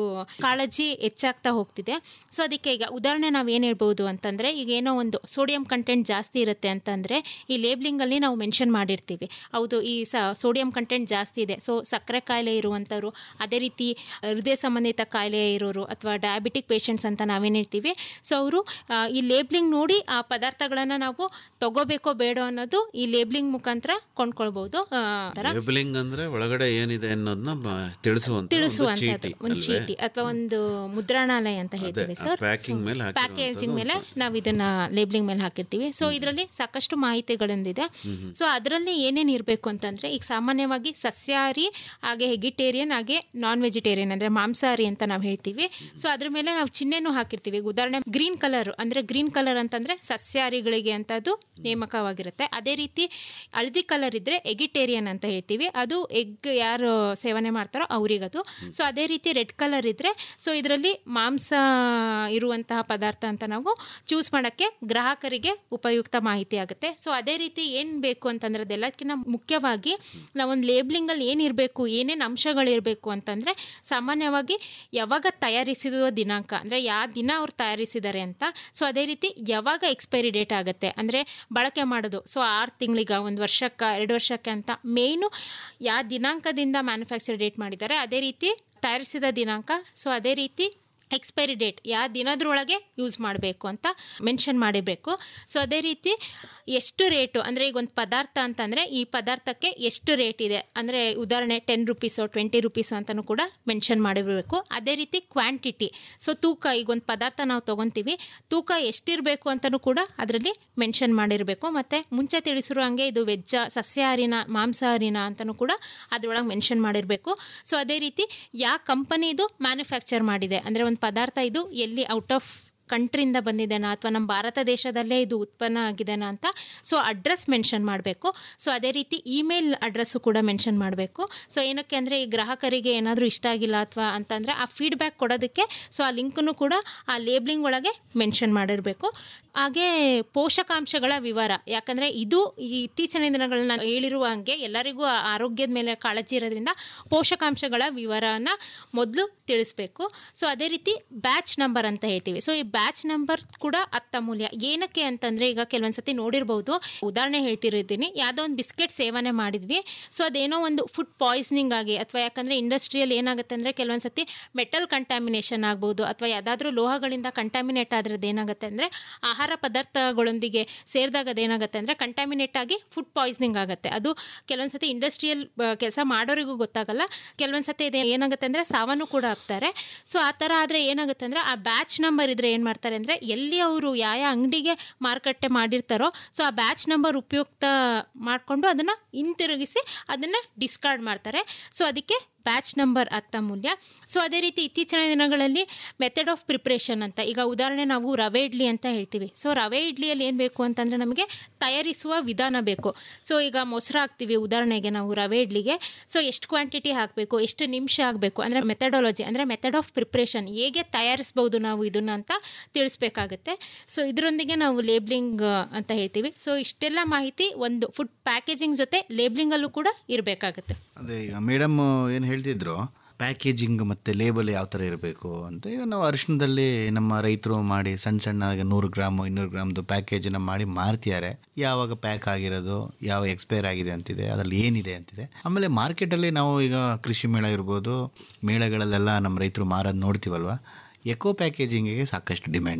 ಕಾಳಜಿ ಹೆಚ್ಚಾಗ್ತಾ ಹೋಗ್ತಿದೆ ಸೊ ಅದಕ್ಕೆ ಈಗ ಉದಾಹರಣೆ ನಾವು ಏನು ಹೇಳ್ಬೋದು ಅಂತಂದರೆ ಈಗ ಏನೋ ಒಂದು ಸೋಡಿಯಂ ಕಂಟೆಂಟ್ ಜಾಸ್ತಿ ಇರುತ್ತೆ ಅಂತಂದರೆ ಈ ಲೇಬ್ಲಿಂಗಲ್ಲಿ ನಾವು ಮೆನ್ಷನ್ ಮಾಡಿರ್ತೀವಿ ಹೌದು ಈ ಸ ಸೋಡಿಯಂ ಕಂಟೆಂಟ್ ಜಾಸ್ತಿ ಇದೆ ಸೊ ಸಕ್ಕರೆ ಕಾಯಿಲೆ ಇರುವಂಥವ್ರು ಅದೇ ರೀತಿ ಹೃದಯ ಸಂಬಂಧಿತ ಕಾಯಿಲೆ ಇರೋರು ಅಥವಾ ಡಯಾಬಿಟಿಕ್ ಪೇಷಂಟ್ಸ್ ಅಂತ ನಾವೇನು ಹೇಳ್ತೀವಿ ಸೊ ಅವರು ಈ ಲೇಬ್ಲಿಂಗ್ ನೋಡಿ ಆ ಪದಾರ್ಥಗಳನ್ನು ನಾವು ತಗೋಬೇಕೋ ಬೇಡೋ ಅನ್ನೋದು ಈ ಲೇಬ್ಲಿಂಗ್ ಮುಖಾಂತರ ಕೊಂಡ್ಕೊಳ್ಬೋದು ಆ, ಥರ ಲೇಬಲಿಂಗ್ ಅಂದ್ರೆ ಒಳಗಡೆ ಏನಿದೆ ಅನ್ನೋದನ್ನ ಬ- ತಿಳಿಸುವಂತ ಒಂದು ತಿಳಿಸುವಂಥದ್ದು ಚೀಟಿ ಒಂದು ಅಲ್ವೇ ಚೀಟಿ ಅಥವಾ ಒಂದು ಮುದ್ರಣಾಲಯ ಅಂತ ಹೇಳ್ತೀವಿ ಆ ಸರ್ packing ಮೇಲೆ ಹಾಕಿರುವಂಥದ್ದು ಪ್ಯಾಕೇಜಿಂಗ್ ಮೇಲೆ ನಾವು ಇದನ್ನ ಲೇಬ್ಲಿಂಗ್ ಮೇಲೆ ಹಾಕಿರ್ತೀವಿ ಸೊ ಇದರಲ್ಲಿ ಸಾಕಷ್ಟು ಮಾಹಿತಿಗಳಿಂದಿದೆ ಸೊ ಅದರಲ್ಲಿ ಏನೇನು ಇರಬೇಕು ಅಂತಂದ್ರೆ ಈಗ ಸಾಮಾನ್ಯವಾಗಿ ಸಸ್ಯಾಹಾರಿ ಹಾಗೆ ವೆಜಿಟೇರಿಯನ್ ಹಾಗೆ ನಾನ್ ವೆಜಿಟೇರಿಯನ್ ಅಂದ್ರೆ ಮಾಂಸಾಹಾರಿ ಅಂತ ನಾವು ಹೇಳ್ತೀವಿ ಸೊ ಅದ್ರ ಮೇಲೆ ನಾವು ಚಿಹ್ನೆನೂ ಹಾಕಿರ್ತೀವಿ ಈಗ ಉದಾಹರಣೆ ಗ್ರೀನ್ ಕಲರ್ ಅಂದ್ರೆ ಗ್ರೀನ್ ಕಲರ್ ಅಂತಂದ್ರೆ ಸಸ್ಯಾಹಾರಿಗಳಿಗೆ ಅಂತ ಅದು ನೇಮಕವಾಗಿರುತ್ತೆ ಅದೇ ರೀತಿ ಹಳದಿ ಕಲರ್ ಇದ್ರೆ ಎಗಿಟೇರಿಯನ್ ಅಂತ ಹೇಳ್ತೀವಿ ಅದು ಎಗ್ ಯಾರು ಸೇವನೆ ಮಾಡ್ತಾರೋ ಅವರಿಗದು ಸೊ ಅದೇ ರೀತಿ ರೆಡ್ ಕಲರ್ ಇದ್ರೆ ಸೊ ಇದರಲ್ಲಿ ಮಾಂಸ ಇರುವಂತಹ ಪದಾರ್ಥ ಅಂತ ನಾವು ಚೂಸ್ ಮಾಡೋಕ್ಕೆ ಗ್ರಾಹಕರಿಗೆ ಉಪಯುಕ್ತ ಮಾಹಿತಿ ಆಗುತ್ತೆ ಸೊ ಅದೇ ರೀತಿ ಏನು ಬೇಕು ಅಂತಂದ್ರೆ ಅದೆಲ್ಲಕ್ಕಿಂತ ಮುಖ್ಯವಾಗಿ ನಾವೊಂದು ಲೇಬ್ಲಿಂಗಲ್ಲಿ ಏನಿರಬೇಕು ಏನೇನು ಅಂಶಗಳಿರಬೇಕು ಅಂತಂದರೆ ಸಾಮಾನ್ಯವಾಗಿ ಯಾವಾಗ ತಯಾರಿಸಿದ ದಿನಾಂಕ ಅಂದರೆ ಯಾವ ದಿನ ಅವ್ರು ತಯಾರಿಸಿದ್ದಾರೆ ಅಂತ ಸೊ ಅದೇ ರೀತಿ ಯಾವಾಗ ಎಕ್ಸ್ಪೈರಿ ಡೇಟ್ ಆಗುತ್ತೆ ಅಂದರೆ ಬಳಕೆ ಮಾಡೋದು ಸೊ ಆರು ತಿಂಗಳಿಗೆ ಒಂದು ವರ್ಷಕ್ಕೆ ಎರಡು ವರ್ಷಕ್ಕೆ ಅಂತ ಮೇಯ್ನು ಯಾವ ದಿನಾಂಕದಿಂದ ಮ್ಯಾನುಫ್ಯಾಕ್ಚರ್ ಡೇಟ್ ಮಾಡಿದ್ದಾರೆ ಅದೇ ರೀತಿ ತಯಾರಿಸಿದ ದಿನಾಂಕ ಸೊ ಅದೇ ರೀತಿ ಎಕ್ಸ್ಪೈರಿ ಡೇಟ್ ಯಾವ ದಿನದ್ರೊಳಗೆ ಯೂಸ್ ಮಾಡಬೇಕು ಅಂತ ಮೆನ್ಷನ್ ಮಾಡಿರಬೇಕು ಸೊ ಅದೇ ರೀತಿ ಎಷ್ಟು ರೇಟು ಅಂದರೆ ಈಗ ಒಂದು ಪದಾರ್ಥ ಅಂತಂದರೆ ಈ ಪದಾರ್ಥಕ್ಕೆ ಎಷ್ಟು ರೇಟ್ ಇದೆ ಅಂದರೆ ಉದಾಹರಣೆ ಟೆನ್ ರುಪೀಸು ಟ್ವೆಂಟಿ ರುಪೀಸು ಅಂತಲೂ ಕೂಡ ಮೆನ್ಷನ್ ಮಾಡಿರಬೇಕು ಅದೇ ರೀತಿ ಕ್ವಾಂಟಿಟಿ ಸೊ ತೂಕ ಈಗ ಒಂದು ಪದಾರ್ಥ ನಾವು ತೊಗೊತೀವಿ ತೂಕ ಎಷ್ಟಿರಬೇಕು ಅಂತಲೂ ಕೂಡ ಅದರಲ್ಲಿ ಮೆನ್ಷನ್ ಮಾಡಿರಬೇಕು ಮತ್ತು ಮುಂಚೆ ತಿಳಿಸಿರೋ ಹಂಗೆ ಇದು ವೆಜ್ಜ ಸಸ್ಯಾಹಾರಿನ ಮಾಂಸಾಹಾರಿನ ಅಂತಲೂ ಕೂಡ ಅದರೊಳಗೆ ಮೆನ್ಷನ್ ಮಾಡಿರಬೇಕು ಸೊ ಅದೇ ರೀತಿ ಯಾವ ಕಂಪನಿದು ಮ್ಯಾನುಫ್ಯಾಕ್ಚರ್ ಮಾಡಿದೆ ಅಂದರೆ ಒಂದು ಪದಾರ್ಥ ಇದು ಎಲ್ಲಿ ಔಟ್ ಆಫ್ ಕಂಟ್ರಿಯಿಂದ ಬಂದಿದೆನಾ ಅಥವಾ ನಮ್ಮ ಭಾರತ ದೇಶದಲ್ಲೇ ಇದು ಉತ್ಪನ್ನ ಆಗಿದೆನಾ ಅಂತ ಸೊ ಅಡ್ರೆಸ್ ಮೆನ್ಷನ್ ಮಾಡಬೇಕು ಸೊ ಅದೇ ರೀತಿ ಇಮೇಲ್ ಅಡ್ರೆಸ್ಸು ಕೂಡ ಮೆನ್ಷನ್ ಮಾಡಬೇಕು ಸೊ ಏನಕ್ಕೆ ಅಂದರೆ ಈ ಗ್ರಾಹಕರಿಗೆ ಏನಾದರೂ ಇಷ್ಟ ಆಗಿಲ್ಲ ಅಥವಾ ಅಂತಂದರೆ ಆ ಫೀಡ್ಬ್ಯಾಕ್ ಕೊಡೋದಕ್ಕೆ ಸೊ ಆ ಲಿಂಕನ್ನು ಕೂಡ ಆ ಲೇಬ್ಲಿಂಗ್ ಒಳಗೆ ಮೆನ್ಷನ್ ಮಾಡಿರಬೇಕು ಹಾಗೆ ಪೋಷಕಾಂಶಗಳ ವಿವರ ಯಾಕಂದರೆ ಇದು ಈ ಇತ್ತೀಚಿನ ದಿನಗಳನ್ನ ಹೇಳಿರುವ ಹಂಗೆ ಎಲ್ಲರಿಗೂ ಆ ಆರೋಗ್ಯದ ಮೇಲೆ ಕಾಳಜಿ ಇರೋದ್ರಿಂದ ಪೋಷಕಾಂಶಗಳ ವಿವರನ ಮೊದಲು ತಿಳಿಸ್ಬೇಕು ಸೊ ಅದೇ ರೀತಿ ಬ್ಯಾಚ್ ನಂಬರ್ ಅಂತ ಹೇಳ್ತೀವಿ ಸೊ ಈ ಬ್ಯಾಚ್ ನಂಬರ್ ಕೂಡ ಅತ್ತಮೂಲ್ಯ ಏನಕ್ಕೆ ಅಂತಂದರೆ ಈಗ ಕೆಲವೊಂದು ಸತಿ ನೋಡಿರ್ಬೋದು ಉದಾಹರಣೆ ಹೇಳ್ತಿರಿದ್ದೀನಿ ಯಾವುದೋ ಒಂದು ಬಿಸ್ಕೆಟ್ ಸೇವನೆ ಮಾಡಿದ್ವಿ ಸೊ ಅದೇನೋ ಒಂದು ಫುಡ್ ಪಾಯ್ಸನಿಂಗ್ ಆಗಿ ಅಥವಾ ಯಾಕಂದರೆ ಇಂಡಸ್ಟ್ರಿಯಲ್ಲಿ ಏನಾಗುತ್ತೆ ಅಂದರೆ ಕೆಲವೊಂದು ಸತಿ ಮೆಟಲ್ ಕಂಟ್ಯಾಮಿನೇಷನ್ ಆಗ್ಬೋದು ಅಥವಾ ಯಾವುದಾದ್ರೂ ಲೋಹಗಳಿಂದ ಕಂಟ್ಯಾಮಿನೇಟ್ ಆದ್ರದ್ದು ಏನಾಗುತ್ತೆ ಅಂದರೆ ಆಹಾರ ಪದಾರ್ಥಗಳೊಂದಿಗೆ ಸೇರಿದಾಗ ಅದೇನಾಗುತ್ತೆ ಅಂದರೆ ಕಂಟ್ಯಾಮಿನೇಟ್ ಆಗಿ ಫುಡ್ ಪಾಯ್ಸನಿಂಗ್ ಆಗುತ್ತೆ ಅದು ಕೆಲವೊಂದು ಸತಿ ಇಂಡಸ್ಟ್ರಿಯಲ್ ಕೆಲಸ ಮಾಡೋರಿಗೂ ಗೊತ್ತಾಗಲ್ಲ ಕೆಲವೊಂದು ಸತಿ ಇದೆ ಏನಾಗುತ್ತೆ ಅಂದರೆ ಸಾವನ್ನು ಕೂಡ ಹಾಕ್ತಾರೆ ಸೊ ಆ ಥರ ಆದರೆ ಏನಾಗುತ್ತೆ ಅಂದರೆ ಆ ಬ್ಯಾಚ್ ನಂಬರ್ ಇದ್ರೆ ಏನು ಮಾಡ್ತಾರೆ ಅಂದರೆ ಎಲ್ಲಿ ಅವರು ಯಾವ ಅಂಗಡಿಗೆ ಮಾರುಕಟ್ಟೆ ಮಾಡಿರ್ತಾರೋ ಸೊ ಆ ಬ್ಯಾಚ್ ನಂಬರ್ ಉಪಯುಕ್ತ ಮಾಡಿಕೊಂಡು ಅದನ್ನು ಹಿಂತಿರುಗಿಸಿ ಅದನ್ನು ಡಿಸ್ಕಾರ್ಡ್ ಮಾಡ್ತಾರೆ ಸೊ ಅದಕ್ಕೆ ಬ್ಯಾಚ್ ನಂಬರ್ ಅತ್ತಮೂಲ್ಯ ಸೊ ಅದೇ ರೀತಿ ಇತ್ತೀಚಿನ ದಿನಗಳಲ್ಲಿ ಮೆಥಡ್ ಆಫ್ ಪ್ರಿಪ್ರೇಷನ್ ಅಂತ ಈಗ ಉದಾಹರಣೆ ನಾವು ರವೆ ಇಡ್ಲಿ ಅಂತ ಹೇಳ್ತೀವಿ ಸೊ ರವೆ ಇಡ್ಲಿಯಲ್ಲಿ ಏನು ಬೇಕು ಅಂತಂದರೆ ನಮಗೆ ತಯಾರಿಸುವ ವಿಧಾನ ಬೇಕು ಸೊ ಈಗ ಮೊಸರು ಹಾಕ್ತೀವಿ ಉದಾಹರಣೆಗೆ ನಾವು ರವೆ ಇಡ್ಲಿಗೆ ಸೊ ಎಷ್ಟು ಕ್ವಾಂಟಿಟಿ ಹಾಕಬೇಕು ಎಷ್ಟು ನಿಮಿಷ ಆಗಬೇಕು ಅಂದರೆ ಮೆಥಡಾಲಜಿ ಅಂದರೆ ಮೆಥಡ್ ಆಫ್ ಪ್ರಿಪ್ರೇಷನ್ ಹೇಗೆ ತಯಾರಿಸ್ಬೋದು ನಾವು ಇದನ್ನು ಅಂತ ತಿಳಿಸ್ಬೇಕಾಗತ್ತೆ ಸೊ ಇದರೊಂದಿಗೆ ನಾವು ಲೇಬ್ಲಿಂಗ್ ಅಂತ ಹೇಳ್ತೀವಿ ಸೊ ಇಷ್ಟೆಲ್ಲ ಮಾಹಿತಿ ಒಂದು ಫುಡ್ ಪ್ಯಾಕೇಜಿಂಗ್ ಜೊತೆ ಲೇಬ್ಲಿಂಗಲ್ಲೂ ಕೂಡ ಇರಬೇಕಾಗತ್ತೆ ಅದೇ ಈಗ ಮೇಡಮ್ ಏನು ಹೇಳ್ತಿದ್ರು ಪ್ಯಾಕೇಜಿಂಗ್ ಮತ್ತು ಲೇಬಲ್ ಯಾವ ಥರ ಇರಬೇಕು ಅಂತ ಈಗ ನಾವು ಅರಿಶಿಣದಲ್ಲಿ ನಮ್ಮ ರೈತರು ಮಾಡಿ ಸಣ್ಣ ಸಣ್ಣ ನೂರು ಗ್ರಾಮು ಇನ್ನೂರು ಗ್ರಾಮ್ದು ಪ್ಯಾಕೇಜನ್ನು ಮಾಡಿ ಮಾರ್ತಿದ್ದಾರೆ ಯಾವಾಗ ಪ್ಯಾಕ್ ಆಗಿರೋದು ಯಾವ ಎಕ್ಸ್ಪೈರ್ ಆಗಿದೆ ಅಂತಿದೆ ಅದರಲ್ಲಿ ಏನಿದೆ ಅಂತಿದೆ ಆಮೇಲೆ ಮಾರ್ಕೆಟಲ್ಲಿ ನಾವು ಈಗ ಕೃಷಿ ಮೇಳ ಇರ್ಬೋದು ಮೇಳಗಳಲ್ಲೆಲ್ಲ ನಮ್ಮ ರೈತರು ಮಾರೋದು ನೋಡ್ತೀವಲ್ವ ಎಕೋ ಪ್ಯಾಕೇಜಿಂಗಿಗೆ ಸಾಕಷ್ಟು ಡಿಮ್ಯಾಂಡ್ ಇದೆ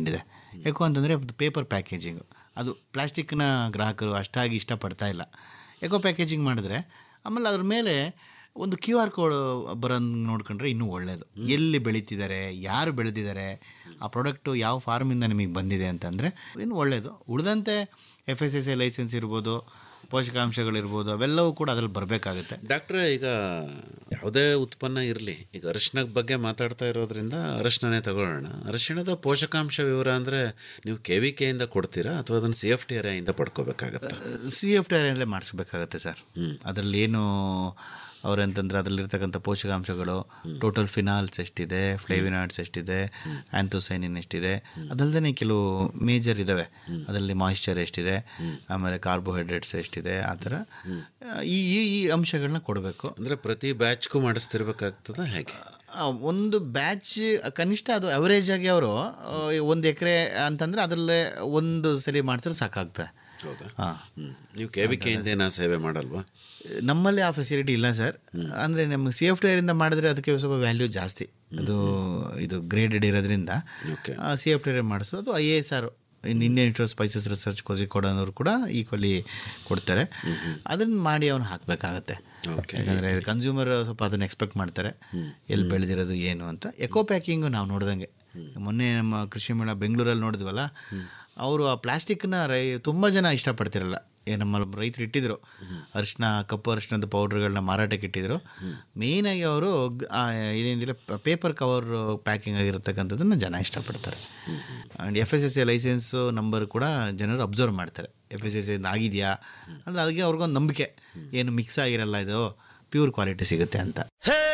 ಎಕೋ ಅಂತಂದರೆ ಪೇಪರ್ ಪ್ಯಾಕೇಜಿಂಗು ಅದು ಪ್ಲಾಸ್ಟಿಕ್ನ ಗ್ರಾಹಕರು ಅಷ್ಟಾಗಿ ಇಷ್ಟಪಡ್ತಾ ಇಲ್ಲ ಎಕೋ ಪ್ಯಾಕೇಜಿಂಗ್ ಮಾಡಿದ್ರೆ ಆಮೇಲೆ ಅದ್ರ ಮೇಲೆ ಒಂದು ಕ್ಯೂ ಆರ್ ಕೋಡ್ ಬರೋದು ನೋಡ್ಕೊಂಡ್ರೆ ಇನ್ನೂ ಒಳ್ಳೆಯದು ಎಲ್ಲಿ ಬೆಳೀತಿದ್ದಾರೆ ಯಾರು ಬೆಳೆದಿದ್ದಾರೆ ಆ ಪ್ರಾಡಕ್ಟು ಯಾವ ಫಾರ್ಮಿಂದ ನಿಮಗೆ ಬಂದಿದೆ ಅಂತಂದರೆ ಇನ್ನು ಒಳ್ಳೆಯದು ಉಳಿದಂತೆ F S S A licence ಇರ್ಬೋದು ಪೋಷಕಾಂಶಗಳಿರ್ಬೋದು ಅವೆಲ್ಲವೂ ಕೂಡ ಅದ್ರಲ್ಲಿ ಬರಬೇಕಾಗುತ್ತೆ ಡಾಕ್ಟ್ರೆ ಈಗ ಯಾವುದೇ ಉತ್ಪನ್ನ ಇರಲಿ ಈಗ ಅರಿಶಿನ ಬಗ್ಗೆ ಮಾತಾಡ್ತಾ ಇರೋದ್ರಿಂದ ಅರಿಶಿಣನೇ ತಗೊಳ್ಳೋಣ ಅರಿಶಿಣದ ಪೋಷಕಾಂಶ ವಿವರ ಅಂದರೆ ನೀವು ಕೆ ವಿ ಕೆಯಿಂದ ಕೊಡ್ತೀರಾ ಅಥವಾ ಅದನ್ನು ಸಿ ಎಫ್ ಟಿ ಆರ್ ಇಂದ ಪಡ್ಕೋಬೇಕಾಗತ್ತಾ ಸಿ ಎಫ್ ಟಿ ಆರ್ ಮಾಡಿಸ್ಬೇಕಾಗತ್ತೆ ಸರ್ ಅದರಲ್ಲಿ ಏನು ಅವ್ರಂತಂದ್ರೆ ಅದರಲ್ಲಿರ್ತಕ್ಕಂಥ ಪೋಷಕಾಂಶಗಳು ಟೋಟಲ್ ಫಿನಾಲ್ಸ್ ಎಷ್ಟಿದೆ ಫ್ಲೇವಿನಾಯ್ಡ್ಸ್ ಎಷ್ಟಿದೆ ಆ್ಯಂಥೋಸೈನಿನ್ ಎಷ್ಟಿದೆ ಅದಲ್ಲದೆ ಕೆಲವು ಮೇಜರ್ ಇದ್ದಾವೆ ಅದರಲ್ಲಿ ಮಾಯಿಶ್ಚರ್ ಎಷ್ಟಿದೆ ಆಮೇಲೆ ಕಾರ್ಬೋಹೈಡ್ರೇಟ್ಸ್ ಎಷ್ಟಿದೆ ಆ ಥರ ಈ ಈ ಈ ಅಂಶಗಳನ್ನ ಕೊಡಬೇಕು ಅಂದರೆ ಪ್ರತಿ ಬ್ಯಾಚ್ಗೂ ಮಾಡಿಸ್ತಿರ್ಬೇಕಾಗ್ತದ ಹೇಗೆ ಆ, ಒಂದು ಬ್ಯಾಚ್ ಕನಿಷ್ಠ ಅದು ಅವರೇಜ್ ಆಗಿ ಅವರು ಒಂದು ಎಕರೆ ಅಂತಂದರೆ ಅದರಲ್ಲೇ ಒಂದು ಸಲ ಮಾಡಿಸಿದ್ರೆ ಸಾಕಾಗ್ತದೆ ಹೌದಾ ಹಾಂ ನೀವು ಕೆ ವಿ ಕೆಯಿಂದ ಏನೋ ಸೇವೆ ಮಾಡಲ್ವಾ ನಮ್ಮಲ್ಲಿ ಆ ಫೆಸಿಲಿಟಿ ಇಲ್ಲ ಸರ್ ಅಂದರೆ ನಮಗೆ ಸಿ ಎಫ್ ಟಿ ಆರಿಂದ ಮಾಡಿದ್ರೆ ಅದಕ್ಕೆ ಸ್ವಲ್ಪ ವ್ಯಾಲ್ಯೂ ಜಾಸ್ತಿ ಅದು ಇದು ಗ್ರೇಡೆಡ್ ಇರೋದ್ರಿಂದ ಸಿ ಎಫ್ ಟಿ ಆರ್ ಮಾಡಿಸೋದು ಐ ಎ ಎಸ್ ಆರ್ ಇನ್ನು Indian Institute of Spices Research ಕೋಜಿಕೋಡನವರು ಕೂಡ ಈಕ್ವಲಿ ಕೊಡ್ತಾರೆ ಅದನ್ನು ಮಾಡಿ ಅವನು ಹಾಕಬೇಕಾಗತ್ತೆ ಯಾಕಂದರೆ ಕನ್ಸ್ಯೂಮರ್ ಸ್ವಲ್ಪ ಅದನ್ನು ಎಕ್ಸ್ಪೆಕ್ಟ್ ಮಾಡ್ತಾರೆ ಎಲ್ಲಿ ಬೆಳೆದಿರೋದು ಏನು ಅಂತ ಎಕೋ ಪ್ಯಾಕಿಂಗು ನಾವು ನೋಡ್ದಂಗೆ ಮೊನ್ನೆ ನಮ್ಮ ಕೃಷಿ ಮೇಳ ಬೆಂಗಳೂರಲ್ಲಿ ನೋಡಿದ್ವಲ್ಲ ಅವರು ಆ ಪ್ಲಾಸ್ಟಿಕ್ನ ರೈ ತುಂಬ ಜನ ಇಷ್ಟಪಡ್ತಿರಲ್ಲ ಏ ನಮ್ಮ ರೈತರು ಇಟ್ಟಿದ್ರು ಅರಿಶಿನ ಕಪ್ಪು ಅರಿಶಿನದ ಪೌಡ್ರ್ಗಳನ್ನ ಮಾರಾಟಕ್ಕೆ ಇಟ್ಟಿದ್ರು ಮೇಯ್ನಾಗಿ ಅವರು ಏನೇನಿಲ್ಲ ಪೇಪರ್ ಕವರ್ ಪ್ಯಾಕಿಂಗ್ ಆಗಿರ್ತಕ್ಕಂಥದ್ದನ್ನು ಜನ ಇಷ್ಟಪಡ್ತಾರೆ and F S S A licence number ಕೂಡ ಜನರು ಅಬ್ಸರ್ವ್ ಮಾಡ್ತಾರೆ ಎಫ್ ಎಸ್ ಎಸ್ ಎ ಆಗಿದೆಯಾ ಅಂದರೆ ಅದಕ್ಕೆ ಅವ್ರಿಗೊಂದು ನಂಬಿಕೆ ಏನು ಮಿಕ್ಸ್ ಆಗಿರಲ್ಲ ಇದು ಪ್ಯೂರ್ ಕ್ವಾಲಿಟಿ ಸಿಗುತ್ತೆ ಅಂತ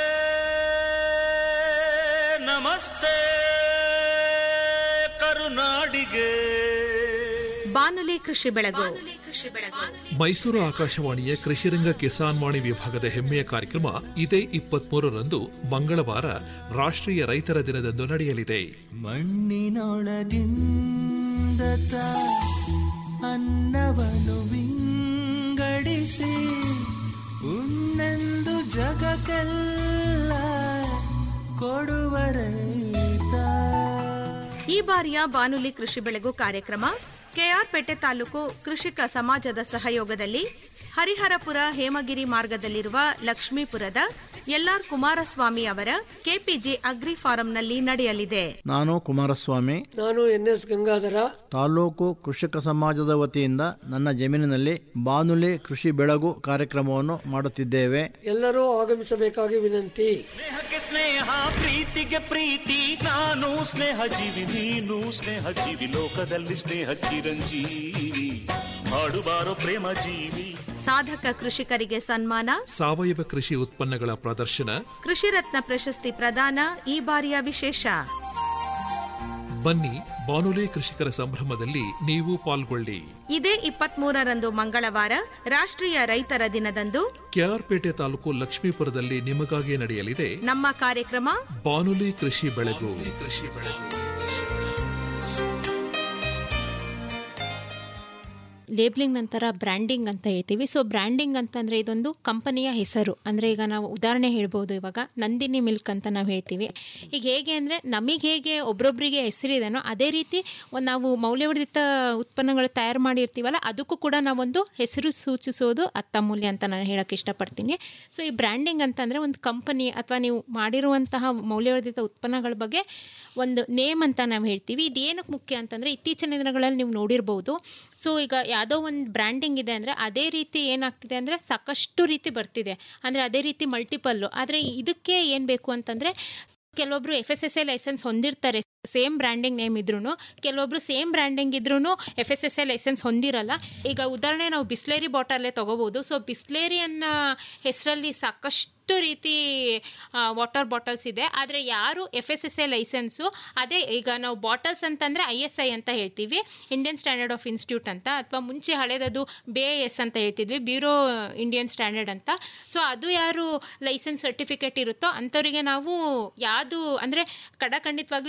ನಮಸ್ತೆ ಕರುನಾಡಿಗೆ ಬಾನುಲಿ ಕೃಷಿ ಬೆಳಗು ಮೈಸೂರು ಆಕಾಶವಾಣಿಯ ಕೃಷಿರಂಗ ಕಿಸಾನ್ ವಾಣಿ ವಿಭಾಗದ ಹೆಮ್ಮೆಯ ಕಾರ್ಯಕ್ರಮ ಇದೇ ಇಪ್ಪತ್ಮೂರರಂದು ಮಂಗಳವಾರ ರಾಷ್ಟ್ರೀಯ ರೈತರ ದಿನದಂದು ನಡೆಯಲಿದೆ ಮಣ್ಣಿನೊಳಗಿಂದ ತಾ ಅನ್ನವನ್ನು ವಿಂಗಡಿಸಿ ಉಣ್ಣೆಂದು ಜಗಕ್ಕೆಲ್ಲ ಕೊಡುವ ರೈತ ಈ ಬಾರಿಯ ಬಾನುಲಿ ಕೃಷಿ ಬೆಳಗು ಕಾರ್ಯಕ್ರಮ ಕೆಆರ್ಪೇಟೆ ತಾಲೂಕು ಕೃಷಿಕ ಸಮಾಜದ ಸಹಯೋಗದಲ್ಲಿ ಹರಿಹರಪುರ ಹೇಮಗಿರಿ ಮಾರ್ಗದಲ್ಲಿರುವ ಲಕ್ಷ್ಮೀಪುರದ ಎಲ್ಆರ್ ಕುಮಾರಸ್ವಾಮಿ ಅವರ ಕೆಪಿಜಿ ಅಗ್ರಿ ಫಾರಂನಲ್ಲಿ ನಡೆಯಲಿದೆ ನಾನು ಕುಮಾರಸ್ವಾಮಿ ನಾನು ಎನ್ ಎಸ್ ಗಂಗಾಧರ ತಾಲೂಕು ಕೃಷಿಕ ಸಮಾಜದ ವತಿಯಿಂದ ನನ್ನ ಜಮೀನಿನಲ್ಲಿ ಬಾನುಲಿ ಕೃಷಿ ಬೆಳಗು ಕಾರ್ಯಕ್ರಮವನ್ನು ಮಾಡುತ್ತಿದ್ದೇವೆ ಎಲ್ಲರೂ ಆಗಮಿಸಬೇಕಾಗಿ ವಿನಂತಿ ಸ್ನೇಹಕ್ಕೆ ಸ್ನೇಹ ಪ್ರೀತಿಗೆ ಪ್ರೀತಿ ನಾನು ಸ್ನೇಹ ಜೀವಿ ನೀನು ಸ್ನೇಹ ಜೀವಿ ಲೋಕದಲ್ಲಿ ಸ್ನೇಹ ಚಿರಂಜೀವಿ ಹಾಡುಬಾರೋ ಪ್ರೇಮ ಜೀವಿ ಸಾಧಕ ಕೃಷಿಕರಿಗೆ ಸನ್ಮಾನ ಸಾವಯವ ಕೃಷಿ ಉತ್ಪನ್ನಗಳ ಪ್ರದರ್ಶನ ಕೃಷಿ ರತ್ನ ಪ್ರಶಸ್ತಿ ಪ್ರದಾನ ಈ ಬಾರಿಯ ವಿಶೇಷ ಬನ್ನಿ ಬಾನುಲಿ ಕೃಷಿಕರ ಸಂಭ್ರಮದಲ್ಲಿ ನೀವು ಪಾಲ್ಗೊಳ್ಳಿ ಇದೇ ಇಪ್ಪತ್ಮೂರರಂದು ಮಂಗಳವಾರ ರಾಷ್ಟ್ರೀಯ ರೈತರ ದಿನದಂದು ಕೆಆರ್ಪೇಟೆ ತಾಲೂಕು ಲಕ್ಷ್ಮೀಪುರದಲ್ಲಿ ನಿಮಗಾಗಿ ನಡೆಯಲಿದೆ ನಮ್ಮ ಕಾರ್ಯಕ್ರಮ ಬಾನುಲಿ ಕೃಷಿ ಬೆಳಗು ಕೃಷಿ ಬೆಳಗು ಲೇಬ್ಲಿಂಗ್ ನಂತರ ಬ್ರ್ಯಾಂಡಿಂಗ್ ಅಂತ ಹೇಳ್ತೀವಿ ಸೊ ಬ್ರ್ಯಾಂಡಿಂಗ್ ಅಂತಂದರೆ ಇದೊಂದು ಕಂಪನಿಯ ಹೆಸರು ಅಂದರೆ ಈಗ ನಾವು ಉದಾಹರಣೆ ಹೇಳ್ಬೋದು ಇವಾಗ ನಂದಿನಿ ಮಿಲ್ಕ್ ಅಂತ ನಾವು ಹೇಳ್ತೀವಿ ಈಗ ಹೇಗೆ ಅಂದರೆ ನಮಗೆ ಹೇಗೆ ಒಬ್ರೊಬ್ಬರಿಗೆ ಹೆಸರಿದೆನೋ ಅದೇ ರೀತಿ ಒಂದು ನಾವು ಮೌಲ್ಯವರ್ಧಿತ ಉತ್ಪನ್ನಗಳು ತಯಾರು ಮಾಡಿರ್ತೀವಲ್ಲ ಅದಕ್ಕೂ ಕೂಡ ನಾವೊಂದು ಹೆಸರು ಸೂಚಿಸೋದು ಅತ್ತಮೂಲ್ಯ ಅಂತ ನಾನು ಹೇಳೋಕ್ಕೆ ಇಷ್ಟಪಡ್ತೀನಿ ಸೊ ಈ ಬ್ರ್ಯಾಂಡಿಂಗ್ ಅಂತಂದರೆ ಒಂದು ಕಂಪನಿ ಅಥವಾ ನೀವು ಮಾಡಿರುವಂತಹ ಮೌಲ್ಯವರ್ಧಿತ ಉತ್ಪನ್ನಗಳ ಬಗ್ಗೆ ಒಂದು ನೇಮ್ ಅಂತ ನಾವು ಹೇಳ್ತೀವಿ ಇದೇನಕ್ಕೆ ಮುಖ್ಯ ಅಂತಂದರೆ ಇತ್ತೀಚಿನ ದಿನಗಳಲ್ಲಿ ನೀವು ನೋಡಿರ್ಬೋದು ಸೊ ಈಗ ಯಾವುದೋ ಒಂದು ಬ್ರ್ಯಾಂಡಿಂಗ್ ಇದೆ ಅಂದರೆ ಅದೇ ರೀತಿ ಏನಾಗ್ತಿದೆ ಅಂದರೆ ಸಾಕಷ್ಟು ರೀತಿ ಬರ್ತಿದೆ ಅಂದರೆ ಅದೇ ರೀತಿ ಮಲ್ಟಿಪಲ್ಲು ಆದರೆ ಇದಕ್ಕೆ ಏನು ಬೇಕು ಅಂತಂದರೆ ಕೆಲವೊಬ್ರು F S S A licence ಹೊಂದಿರ್ತಾರೆ ಸೇಮ್ ಬ್ರ್ಯಾಂಡಿಂಗ್ ನೇಮ್ ಇದ್ರೂ ಕೆಲವೊಬ್ರು ಸೇಮ್ ಬ್ರ್ಯಾಂಡಿಂಗ್ ಇದ್ರೂ F S S A licence ಹೊಂದಿರಲ್ಲ ಈಗ ಉದಾಹರಣೆ ನಾವು ಬಿಸ್ಲೇರಿ ಬಾಟಲ್ಲೇ ತೊಗೋಬೋದು ಸೊ ಬಿಸ್ಲೇರಿ ಅನ್ನೋ ಹೆಸರಲ್ಲಿ ಸಾಕಷ್ಟು ರೀತಿ ವಾಟರ್ ಬಾಟಲ್ಸ್ ಇದೆ ಆದರೆ ಯಾರು F S S A licence ಅದೇ ಈಗ ನಾವು ಬಾಟಲ್ಸ್ ಅಂತಂದರೆ ಐ ಎಸ್ ಐ ಅಂತ ಹೇಳ್ತೀವಿ ಇಂಡಿಯನ್ ಸ್ಟ್ಯಾಂಡರ್ಡ್ ಆಫ್ ಇನ್ಸ್ಟಿಟ್ಯೂಟ್ ಅಂತ ಅಥವಾ ಮುಂಚೆ ಹಳೇದದು ಬಿ ಐ ಎಸ್ ಅಂತ ಹೇಳ್ತಿದ್ವಿ ಬ್ಯೂರೋ ಇಂಡಿಯನ್ ಸ್ಟ್ಯಾಂಡರ್ಡ್ ಅಂತ ಸೊ ಅದು ಯಾರು ಲೈಸೆನ್ಸ್ ಸರ್ಟಿಫಿಕೇಟ್ ಇರುತ್ತೋ ಅಂಥವರಿಗೆ ನಾವು ಯಾವುದು ಅಂದರೆ ಕಡಖಂಡಿತವಾಗ್ಲಿ ಓಕೆ ಇದು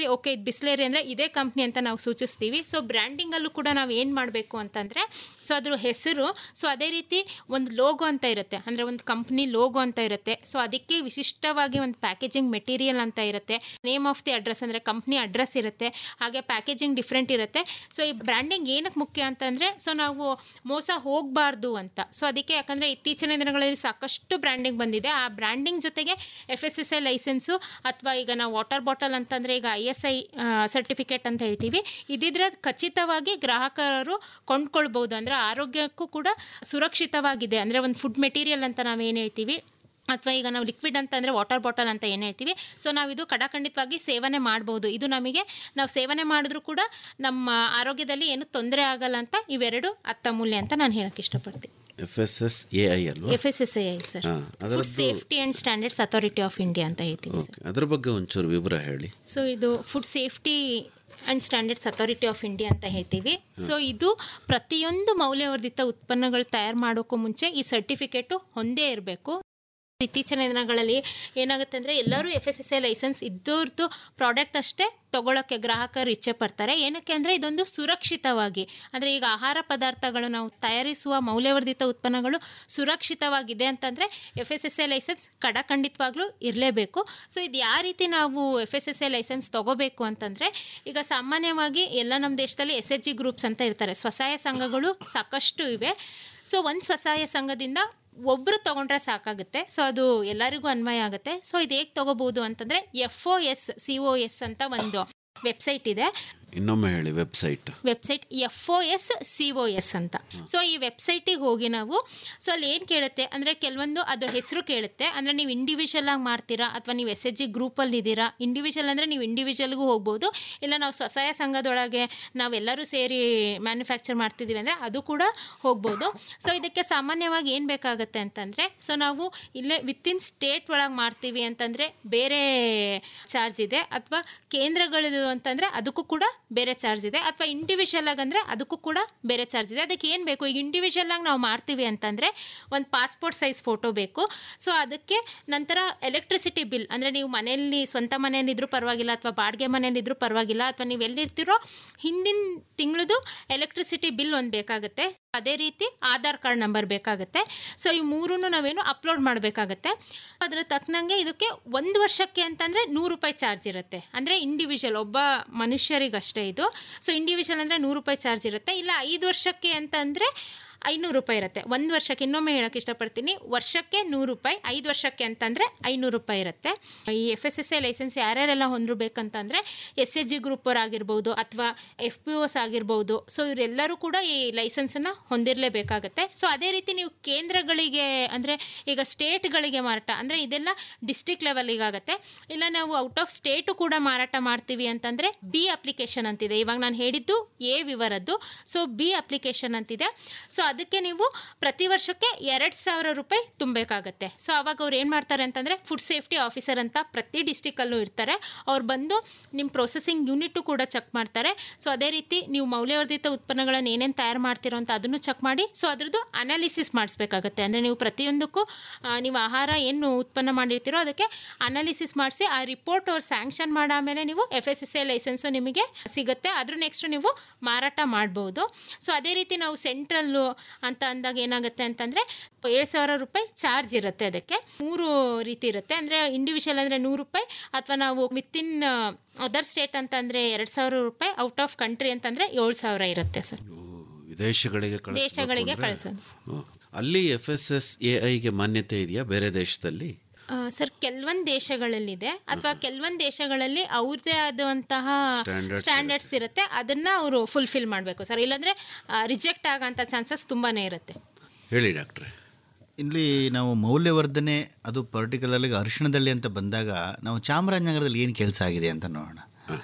ಬಿಸ್ಲೇರಿ ಅಂದರೆ ಇದೇ ಕಂಪ್ನಿ ಅಂತ ನಾವು ಸೂಚಿಸ್ತೀವಿ ಸೊ ಬ್ರ್ಯಾಂಡಿಂಗಲ್ಲೂ ಕೂಡ ನಾವು ಏನು ಮಾಡಬೇಕು ಅಂತಂದರೆ ಸೊ ಅದ್ರ ಹೆಸರು ಸೊ ಅದೇ ರೀತಿ ಒಂದು ಲೋಗೋ ಅಂತ ಇರುತ್ತೆ ಅಂದರೆ ಒಂದು ಕಂಪ್ನಿ ಲೋಗೋ ಅಂತ ಇರುತ್ತೆ ಸೊ ಅದಕ್ಕೆ ವಿಶಿಷ್ಟವಾಗಿ ಒಂದು ಪ್ಯಾಕೇಜಿಂಗ್ ಮೆಟೀರಿಯಲ್ ಅಂತ ಇರುತ್ತೆ ನೇಮ್ ಆಫ್ ದಿ ಅಡ್ರೆಸ್ ಅಂದರೆ ಕಂಪ್ನಿ ಅಡ್ರೆಸ್ ಇರುತ್ತೆ ಹಾಗೆ ಪ್ಯಾಕೇಜಿಂಗ್ ಡಿಫ್ರೆಂಟ್ ಇರುತ್ತೆ ಸೊ ಈ ಬ್ರ್ಯಾಂಡಿಂಗ್ ಏನಕ್ಕೆ ಮುಖ್ಯ ಅಂತಂದರೆ ಸೊ ನಾವು ಮೋಸ ಹೋಗಬಾರ್ದು ಅಂತ ಸೊ ಅದಕ್ಕೆ ಯಾಕಂದರೆ ಇತ್ತೀಚಿನ ದಿನಗಳಲ್ಲಿ ಸಾಕಷ್ಟು ಬ್ರ್ಯಾಂಡಿಂಗ್ ಬಂದಿದೆ ಆ ಬ್ರ್ಯಾಂಡಿಂಗ್ ಜೊತೆಗೆ F S S I licence ಅಥವಾ ಈಗ ನಾವು ವಾಟರ್ ಬಾಟಲ್ ಅಂತಂದರೆ ಈಗ ಐ ಎಸ್ ಐ ಸರ್ಟಿಫಿಕೇಟ್ ಅಂತ ಹೇಳ್ತೀವಿ ಇದಿದ್ರೆ ಖಚಿತವಾಗಿ ಗ್ರಾಹಕರು ಕೊಂಡ್ಕೊಳ್ಬೋದು ಅಂದರೆ ಆರೋಗ್ಯಕ್ಕೂ ಕೂಡ ಸುರಕ್ಷಿತವಾಗಿದೆ ಅಂದರೆ ಒಂದು ಫುಡ್ ಮೆಟೀರಿಯಲ್ ಅಂತ ನಾವೇನು ಹೇಳ್ತೀವಿ ಅಥವಾ ಈಗ ನಾವು ಲಿಕ್ವಿಡ್ ಅಂತ ಅಂದರೆ ವಾಟರ್ ಬಾಟಲ್ ಅಂತ ಏನು ಹೇಳ್ತೀವಿ ಸೊ ನಾವು ಇದು ಕಡಖಂಡಿತವಾಗಿ ಸೇವನೆ ಮಾಡ್ಬೋದು ಇದು ನಮಗೆ ನಾವು ಸೇವನೆ ಮಾಡಿದ್ರೂ ಕೂಡ ನಮ್ಮ ಆರೋಗ್ಯದಲ್ಲಿ ಏನು ತೊಂದರೆ ಆಗಲ್ಲ ಅಂತ ಇವೆರಡು ಅತ್ತಮೂಲ್ಯ ಅಂತ ನಾನು ಹೇಳಕ್ಕೆ ಇಷ್ಟಪಡ್ತೀನಿ F S S A I ಅಲ್ವಾ F S S I sir ಹಾ, ಫುಡ್ ಅದರದ್ದು safety and standards authority of India ಅಂತ ಹೇಳ್ತೀವಿ ಸರ್ ಅದ್ರ ಬಗ್ಗೆ ಒಂಚೂರು ವಿವರ ಹೇಳಿ ಸೊ ಇದು food safety and standards authority of India ಅಂತ ಹೇಳ್ತೀವಿ ಸೊ ಇದು ಪ್ರತಿಯೊಂದು ಮೌಲ್ಯವರ್ಧಿತ ಉತ್ಪನ್ನಗಳು ತಯಾರು ಮಾಡೋಕ್ಕೂ ಮುಂಚೆ ಈ ಸರ್ಟಿಫಿಕೇಟು ಹೊಂದೇ ಇರಬೇಕು ಇತ್ತೀಚಿನ ದಿನಗಳಲ್ಲಿ ಏನಾಗುತ್ತೆ ಅಂದರೆ ಎಲ್ಲರೂ F S S I licence ಇದ್ದವ್ರದ್ದು ಪ್ರಾಡಕ್ಟ್ ಅಷ್ಟೇ ತಗೊಳ್ಳೋಕ್ಕೆ ಗ್ರಾಹಕರು ಇಚ್ಛೆ ಪಡ್ತಾರೆ ಏನಕ್ಕೆ ಅಂದರೆ ಇದೊಂದು ಸುರಕ್ಷಿತವಾಗಿ ಅಂದರೆ ಈಗ ಆಹಾರ ಪದಾರ್ಥಗಳು ನಾವು ತಯಾರಿಸುವ ಮೌಲ್ಯವರ್ಧಿತ ಉತ್ಪನ್ನಗಳು ಸುರಕ್ಷಿತವಾಗಿದೆ ಅಂತಂದರೆ F S S I licence ಕಡಖಂಡಿತವಾಗ್ಲೂ ಇರಲೇಬೇಕು ಸೊ ಇದು ಯಾವ ರೀತಿ ನಾವು F S S I licence ತಗೋಬೇಕು ಅಂತಂದರೆ ಈಗ ಸಾಮಾನ್ಯವಾಗಿ ಎಲ್ಲ ನಮ್ಮ ದೇಶದಲ್ಲಿ ಎಸ್ ಎಚ್ ಜಿ ಗ್ರೂಪ್ಸ್ ಅಂತ ಇರ್ತಾರೆ ಸ್ವಸಹಾಯ ಸಂಘಗಳು ಸಾಕಷ್ಟು ಇವೆ ಸೊ ಒಂದು ಸ್ವಸಹಾಯ ಸಂಘದಿಂದ ಒಬ್ಬರು ತೊಗೊಂಡ್ರೆ ಸಾಕಾಗುತ್ತೆ ಸೊ ಅದು ಎಲ್ಲರಿಗೂ ಅನ್ವಯ ಆಗುತ್ತೆ ಸೊ ಇದು ಹೇಗೆ ತೊಗೋಬೋದು ಅಂತಂದರೆ F O S C O S ಅಂತ ಒಂದು ವೆಬ್ಸೈಟ್ ಇದೆ ಇನ್ನೊಮ್ಮೆ ಹೇಳಿ website website F O S C O S ಅಂತ ಸೊ ಈ ವೆಬ್ಸೈಟಿಗೆ ಹೋಗಿ ನಾವು ಸೊ ಅಲ್ಲಿ ಏನು ಕೇಳುತ್ತೆ ಅಂದರೆ ಕೆಲವೊಂದು ಅದ್ರ ಹೆಸರು ಕೇಳುತ್ತೆ ಅಂದರೆ ನೀವು ಇಂಡಿವಿಜುವಲ್ ಆಗಿ ಮಾಡ್ತೀರಾ ಅಥವಾ ನೀವು ಎಸ್ ಎಚ್ ಜಿ ಗ್ರೂಪಲ್ಲಿ ಇದ್ದೀರಾ ಇಂಡಿವಿಜುವಲ್ ಅಂದರೆ ನೀವು ಇಂಡಿವಿಜುವಲ್ಗೂ ಹೋಗ್ಬೋದು ಇಲ್ಲ ನಾವು ಸ್ವಸಹಾಯ ಸಂಘದೊಳಗೆ ನಾವೆಲ್ಲರೂ ಸೇರಿ ಮ್ಯಾನುಫ್ಯಾಕ್ಚರ್ ಮಾಡ್ತಿದ್ದೀವಿ ಅಂದರೆ ಅದು ಕೂಡ ಹೋಗ್ಬೋದು ಸೊ ಇದಕ್ಕೆ ಸಾಮಾನ್ಯವಾಗಿ ಏನು ಬೇಕಾಗುತ್ತೆ ಅಂತಂದರೆ ಸೊ ನಾವು ಇಲ್ಲೇ ವಿತಿನ್ ಸ್ಟೇಟ್ ಒಳಗೆ ಮಾಡ್ತೀವಿ ಅಂತಂದರೆ ಬೇರೆ ಚಾರ್ಜ್ ಇದೆ ಅಥವಾ ಕೇಂದ್ರಗಳಿದು ಅಂತಂದರೆ ಅದಕ್ಕೂ ಕೂಡ ಬೇರೆ ಚಾರ್ಜ್ ಇದೆ ಅಥವಾ ಇಂಡಿವಿಜುವಲ್ ಆಗಿ ಅಂದರೆ ಅದಕ್ಕೂ ಕೂಡ ಬೇರೆ ಚಾರ್ಜ್ ಇದೆ ಅದಕ್ಕೆ ಏನು ಬೇಕು ಈಗ ಇಂಡಿವಿಜುವಲ್ ಆಗಿ ನಾವು ಮಾಡ್ತೀವಿ ಅಂತಂದರೆ ಒಂದು ಪಾಸ್ಪೋರ್ಟ್ ಸೈಜ್ ಫೋಟೋ ಬೇಕು ಸೊ ಅದಕ್ಕೆ ನಂತರ ಎಲೆಕ್ಟ್ರಿಸಿಟಿ ಬಿಲ್ ಅಂದರೆ ನೀವು ಮನೆಯಲ್ಲಿ ಸ್ವಂತ ಮನೆಯಲ್ಲಿದ್ದರೂ ಪರವಾಗಿಲ್ಲ ಅಥವಾ ಬಾಡಿಗೆ ಮನೆಯಲ್ಲಿದ್ದರೂ ಪರವಾಗಿಲ್ಲ ಅಥವಾ ನೀವು ಎಲ್ಲಿರ್ತೀರೋ ಹಿಂದಿನ ತಿಂಗಳದು ಎಲೆಕ್ಟ್ರಿಸಿಟಿ ಬಿಲ್ ಒಂದು ಬೇಕಾಗುತ್ತೆ ಅದೇ ರೀತಿ ಆಧಾರ್ ಕಾರ್ಡ್ ನಂಬರ್ ಬೇಕಾಗುತ್ತೆ ಸೊ ಈ ಮೂರೂ ನಾವೇನು ಅಪ್ಲೋಡ್ ಮಾಡಬೇಕಾಗತ್ತೆ ಅದರ ತಕ್ಕನಂಗೆ ಇದಕ್ಕೆ ಒಂದು ವರ್ಷಕ್ಕೆ ಅಂತಂದರೆ ನೂರು ರೂಪಾಯಿ ಚಾರ್ಜ್ ಇರುತ್ತೆ ಅಂದರೆ ಇಂಡಿವಿಜುವಲ್ ಒಬ್ಬ ಮನುಷ್ಯರಿಗಷ್ಟೇ ಇದು ಸೊ ಇಂಡಿವಿಜುವಲ್ ಅಂದರೆ ನೂರು ರೂಪಾಯಿ ಚಾರ್ಜ್ ಇರುತ್ತೆ ಇಲ್ಲ ಐದು ವರ್ಷಕ್ಕೆ ಅಂತಂದರೆ ಐನೂರು ರೂಪಾಯಿ ಇರುತ್ತೆ ಒಂದು ವರ್ಷಕ್ಕೆ ಇನ್ನೊಮ್ಮೆ ಹೇಳಕ್ಕೆ ಇಷ್ಟಪಡ್ತೀನಿ ವರ್ಷಕ್ಕೆ ನೂರು ರೂಪಾಯಿ ಐದು ವರ್ಷಕ್ಕೆ ಅಂತಂದರೆ ಐನೂರು ರೂಪಾಯಿ ಇರುತ್ತೆ ಈ F S S A licence ಯಾರ್ಯಾರೆಲ್ಲ ಹೊಂದಿರಬೇಕಂತಂದರೆ ಎಸ್ ಎಚ್ ಜಿ ಗ್ರೂಪ್ ಅವ್ರು ಆಗಿರ್ಬೋದು ಅಥವಾ ಎಫ್ ಪಿ ಓಸ್ ಆಗಿರ್ಬೋದು ಸೊ ಇವರೆಲ್ಲರೂ ಕೂಡ ಈ ಲೈಸೆನ್ಸನ್ನು ಹೊಂದಿರಲೇಬೇಕಾಗತ್ತೆ ಸೊ ಅದೇ ರೀತಿ ನೀವು ಕೇಂದ್ರಗಳಿಗೆ ಅಂದರೆ ಈಗ ಸ್ಟೇಟ್ಗಳಿಗೆ ಮಾರಾಟ ಅಂದರೆ ಇದೆಲ್ಲ ಡಿಸ್ಟ್ರಿಕ್ಟ್ ಲೆವೆಲಿಗಾಗತ್ತೆ ಇಲ್ಲ ನಾವು ಔಟ್ ಆಫ್ ಸ್ಟೇಟು ಕೂಡ ಮಾರಾಟ ಮಾಡ್ತೀವಿ ಅಂತಂದರೆ ಬಿ ಅಪ್ಲಿಕೇಶನ್ ಅಂತಿದೆ ಇವಾಗ ನಾನು ಹೇಳಿದ್ದು ಎ ವಿವರದ್ದು ಸೊ ಬಿ ಅಪ್ಲಿಕೇಶನ್ ಅಂತಿದೆ ಸೊ ಅದಕ್ಕೆ ನೀವು ಪ್ರತಿ ವರ್ಷಕ್ಕೆ ಎರಡು ಸಾವಿರ ರೂಪಾಯಿ ತುಂಬಬೇಕಾಗತ್ತೆ ಸೊ ಅವಾಗ ಅವ್ರು ಏನು ಮಾಡ್ತಾರೆ ಅಂತಂದರೆ ಫುಡ್ ಸೇಫ್ಟಿ ಆಫೀಸರ್ ಅಂತ ಪ್ರತಿ ಡಿಸ್ಟಿಕಲ್ಲೂ ಇರ್ತಾರೆ ಅವ್ರು ಬಂದು ನಿಮ್ಮ ಪ್ರೊಸೆಸಿಂಗ್ ಯೂನಿಟು ಕೂಡ ಚೆಕ್ ಮಾಡ್ತಾರೆ ಸೊ ಅದೇ ರೀತಿ ನೀವು ಮೌಲ್ಯವರ್ಧಿತ ಉತ್ಪನ್ನಗಳನ್ನು ಏನೇನು ತಯಾರು ಮಾಡ್ತಿರೋ ಅಂತ ಅದನ್ನು ಚೆಕ್ ಮಾಡಿ ಸೊ ಅದ್ರದ್ದು ಅನಾಲಿಸಿಸ್ ಮಾಡಿಸ್ಬೇಕಾಗತ್ತೆ ಅಂದರೆ ನೀವು ಪ್ರತಿಯೊಂದಕ್ಕೂ ಆ, ನೀವು ಆಹಾರ ಏನು ಉತ್ಪನ್ನ ಮಾಡಿರ್ತೀರೋ ಅದಕ್ಕೆ ಅನಾಲಿಸಿಸ್ ಮಾಡಿಸಿ ಆ ರಿಪೋರ್ಟ್ ಅವ್ರು ಸ್ಯಾಂಕ್ಷನ್ ಮಾಡಾಮೇಲೆ ನೀವು F S S A licence ನಿಮಗೆ ಸಿಗುತ್ತೆ ಅದ್ರ ನೆಕ್ಸ್ಟ್ ನೀವು ಮಾರಾಟ ಮಾಡ್ಬೋದು ಸೊ ಅದೇ ರೀತಿ ನಾವು ಸೆಂಟ್ರಲ್ಲು ಅಂತ ಅಂದಾಗ ಏನಾಗುತ್ತೆ ಅಂತಂದರೆ ಏಳು ಸಾವಿರ ರೂಪಾಯಿ ಚಾರ್ಜ್ ಇರುತ್ತೆ ಅದಕ್ಕೆ ಮೂರು ರೀತಿ ಇರುತ್ತೆ ಅಂದರೆ ಇಂಡಿವಿಜುವಲ್ ಅಂದರೆ ನೂರು ರೂಪಾಯಿ ಅಥವಾ ನಾವು ವಿತಿನ್ ಅದರ್ ಸ್ಟೇಟ್ ಅಂತಂದರೆ ಎರಡು ಸಾವಿರ ರೂಪಾಯಿ ಔಟ್ ಆಫ್ ಕಂಟ್ರಿ ಅಂತಂದರೆ ಏಳು ಸಾವಿರ ಇರುತ್ತೆ ಸರ್ ವಿದೇಶಗಳಿಗೆ ಕಳಿಸ್ಬೇಕು ದೇಶಗಳಿಗೆ ಅಂದ್ರೆ- ಕಳಿಸೋದು ಹ್ಮ್. ಅಲ್ಲಿ ಎಫ್ ಎಸ್ ಎಸ್ ಎ ಐಗೆ ಮಾನ್ಯತೆ ಇದೆಯಾ ಬೇರೆ ದೇಶದಲ್ಲಿ ಸರ್ ಕೆಲವೊಂದು ದೇಶಗಳಲ್ಲಿದೆ ಅಥವಾ ಕೆಲವೊಂದು ದೇಶಗಳಲ್ಲಿ ಅವ್ರದ್ದೇ ಆದಂತಹ Standards ಸ್ಟ್ಯಾಂಡರ್ಡ್ಸ್ ಇರುತ್ತೆ ಅದನ್ನ ಅವರು ಫುಲ್ಫಿಲ್ ಮಾಡಬೇಕು ಸರ್ ಇಲ್ಲಾಂದ್ರೆ ರಿಜೆಕ್ಟ್ ಆಗೋಂಥ ಚಾನ್ಸಸ್ ತುಂಬಾನೇ ಇರುತ್ತೆ ಹೇಳಿ ಡಾಕ್ಟ್ರೆ ಇಲ್ಲಿ ನಾವು ಮೌಲ್ಯವರ್ಧನೆ ಅದು ಪರ್ಟಿಕ್ಯುಲರ್ಲಿ ಅರಿಶಿಣದಲ್ಲಿ ಅಂತ ಬಂದಾಗ ನಾವು ಚಾಮರಾಜನಗರದಲ್ಲಿ ಏನು ಕೆಲಸ ಆಗಿದೆ ಅಂತ ನೋಡೋಣ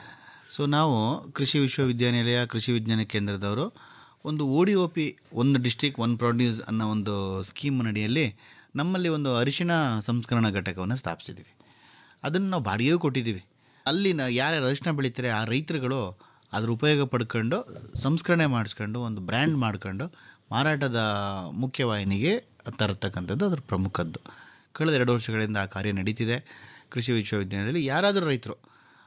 ಸೊ ನಾವು ಕೃಷಿ ವಿಶ್ವವಿದ್ಯಾನಿಲಯ ಕೃಷಿ ವಿಜ್ಞಾನ ಕೇಂದ್ರದವರು ಒಂದು ಓ ಡಿ ಒ ಪಿ ಒಂದು ಡಿಸ್ಟಿಕ್ ಒನ್ ಪ್ರೊಡ್ಯೂಸ್ ಅನ್ನೋ ಒಂದು ಸ್ಕೀಮ್ ಅಡಿಯಲ್ಲಿ ನಮ್ಮಲ್ಲಿ ಒಂದು ಅರಿಶಿಣ ಸಂಸ್ಕರಣಾ ಘಟಕವನ್ನು ಸ್ಥಾಪಿಸಿದ್ದೀವಿ ಅದನ್ನು ನಾವು ಬಾಡಿಗೆಯೂ ಕೊಟ್ಟಿದ್ದೀವಿ ಅಲ್ಲಿ ನಾ ಯಾರ್ಯಾರು ಅರಿಶಿಣ ಬೆಳೀತಾರೆ ಆ ರೈತರುಗಳು ಅದ್ರ ಉಪಯೋಗ ಪಡ್ಕೊಂಡು ಸಂಸ್ಕರಣೆ ಮಾಡಿಸ್ಕೊಂಡು ಒಂದು ಬ್ರ್ಯಾಂಡ್ ಮಾಡ್ಕೊಂಡು ಮಾರಾಟದ ಮುಖ್ಯವಾಹಿನಿಗೆ ತರತಕ್ಕಂಥದ್ದು ಅದ್ರ ಪ್ರಮುಖದ್ದು ಕಳೆದ ಎರಡು ವರ್ಷಗಳಿಂದ ಆ ಕಾರ್ಯ ನಡೀತಿದೆ ಕೃಷಿ ವಿಶ್ವವಿದ್ಯಾಲಯದಲ್ಲಿ ಯಾರಾದರೂ ರೈತರು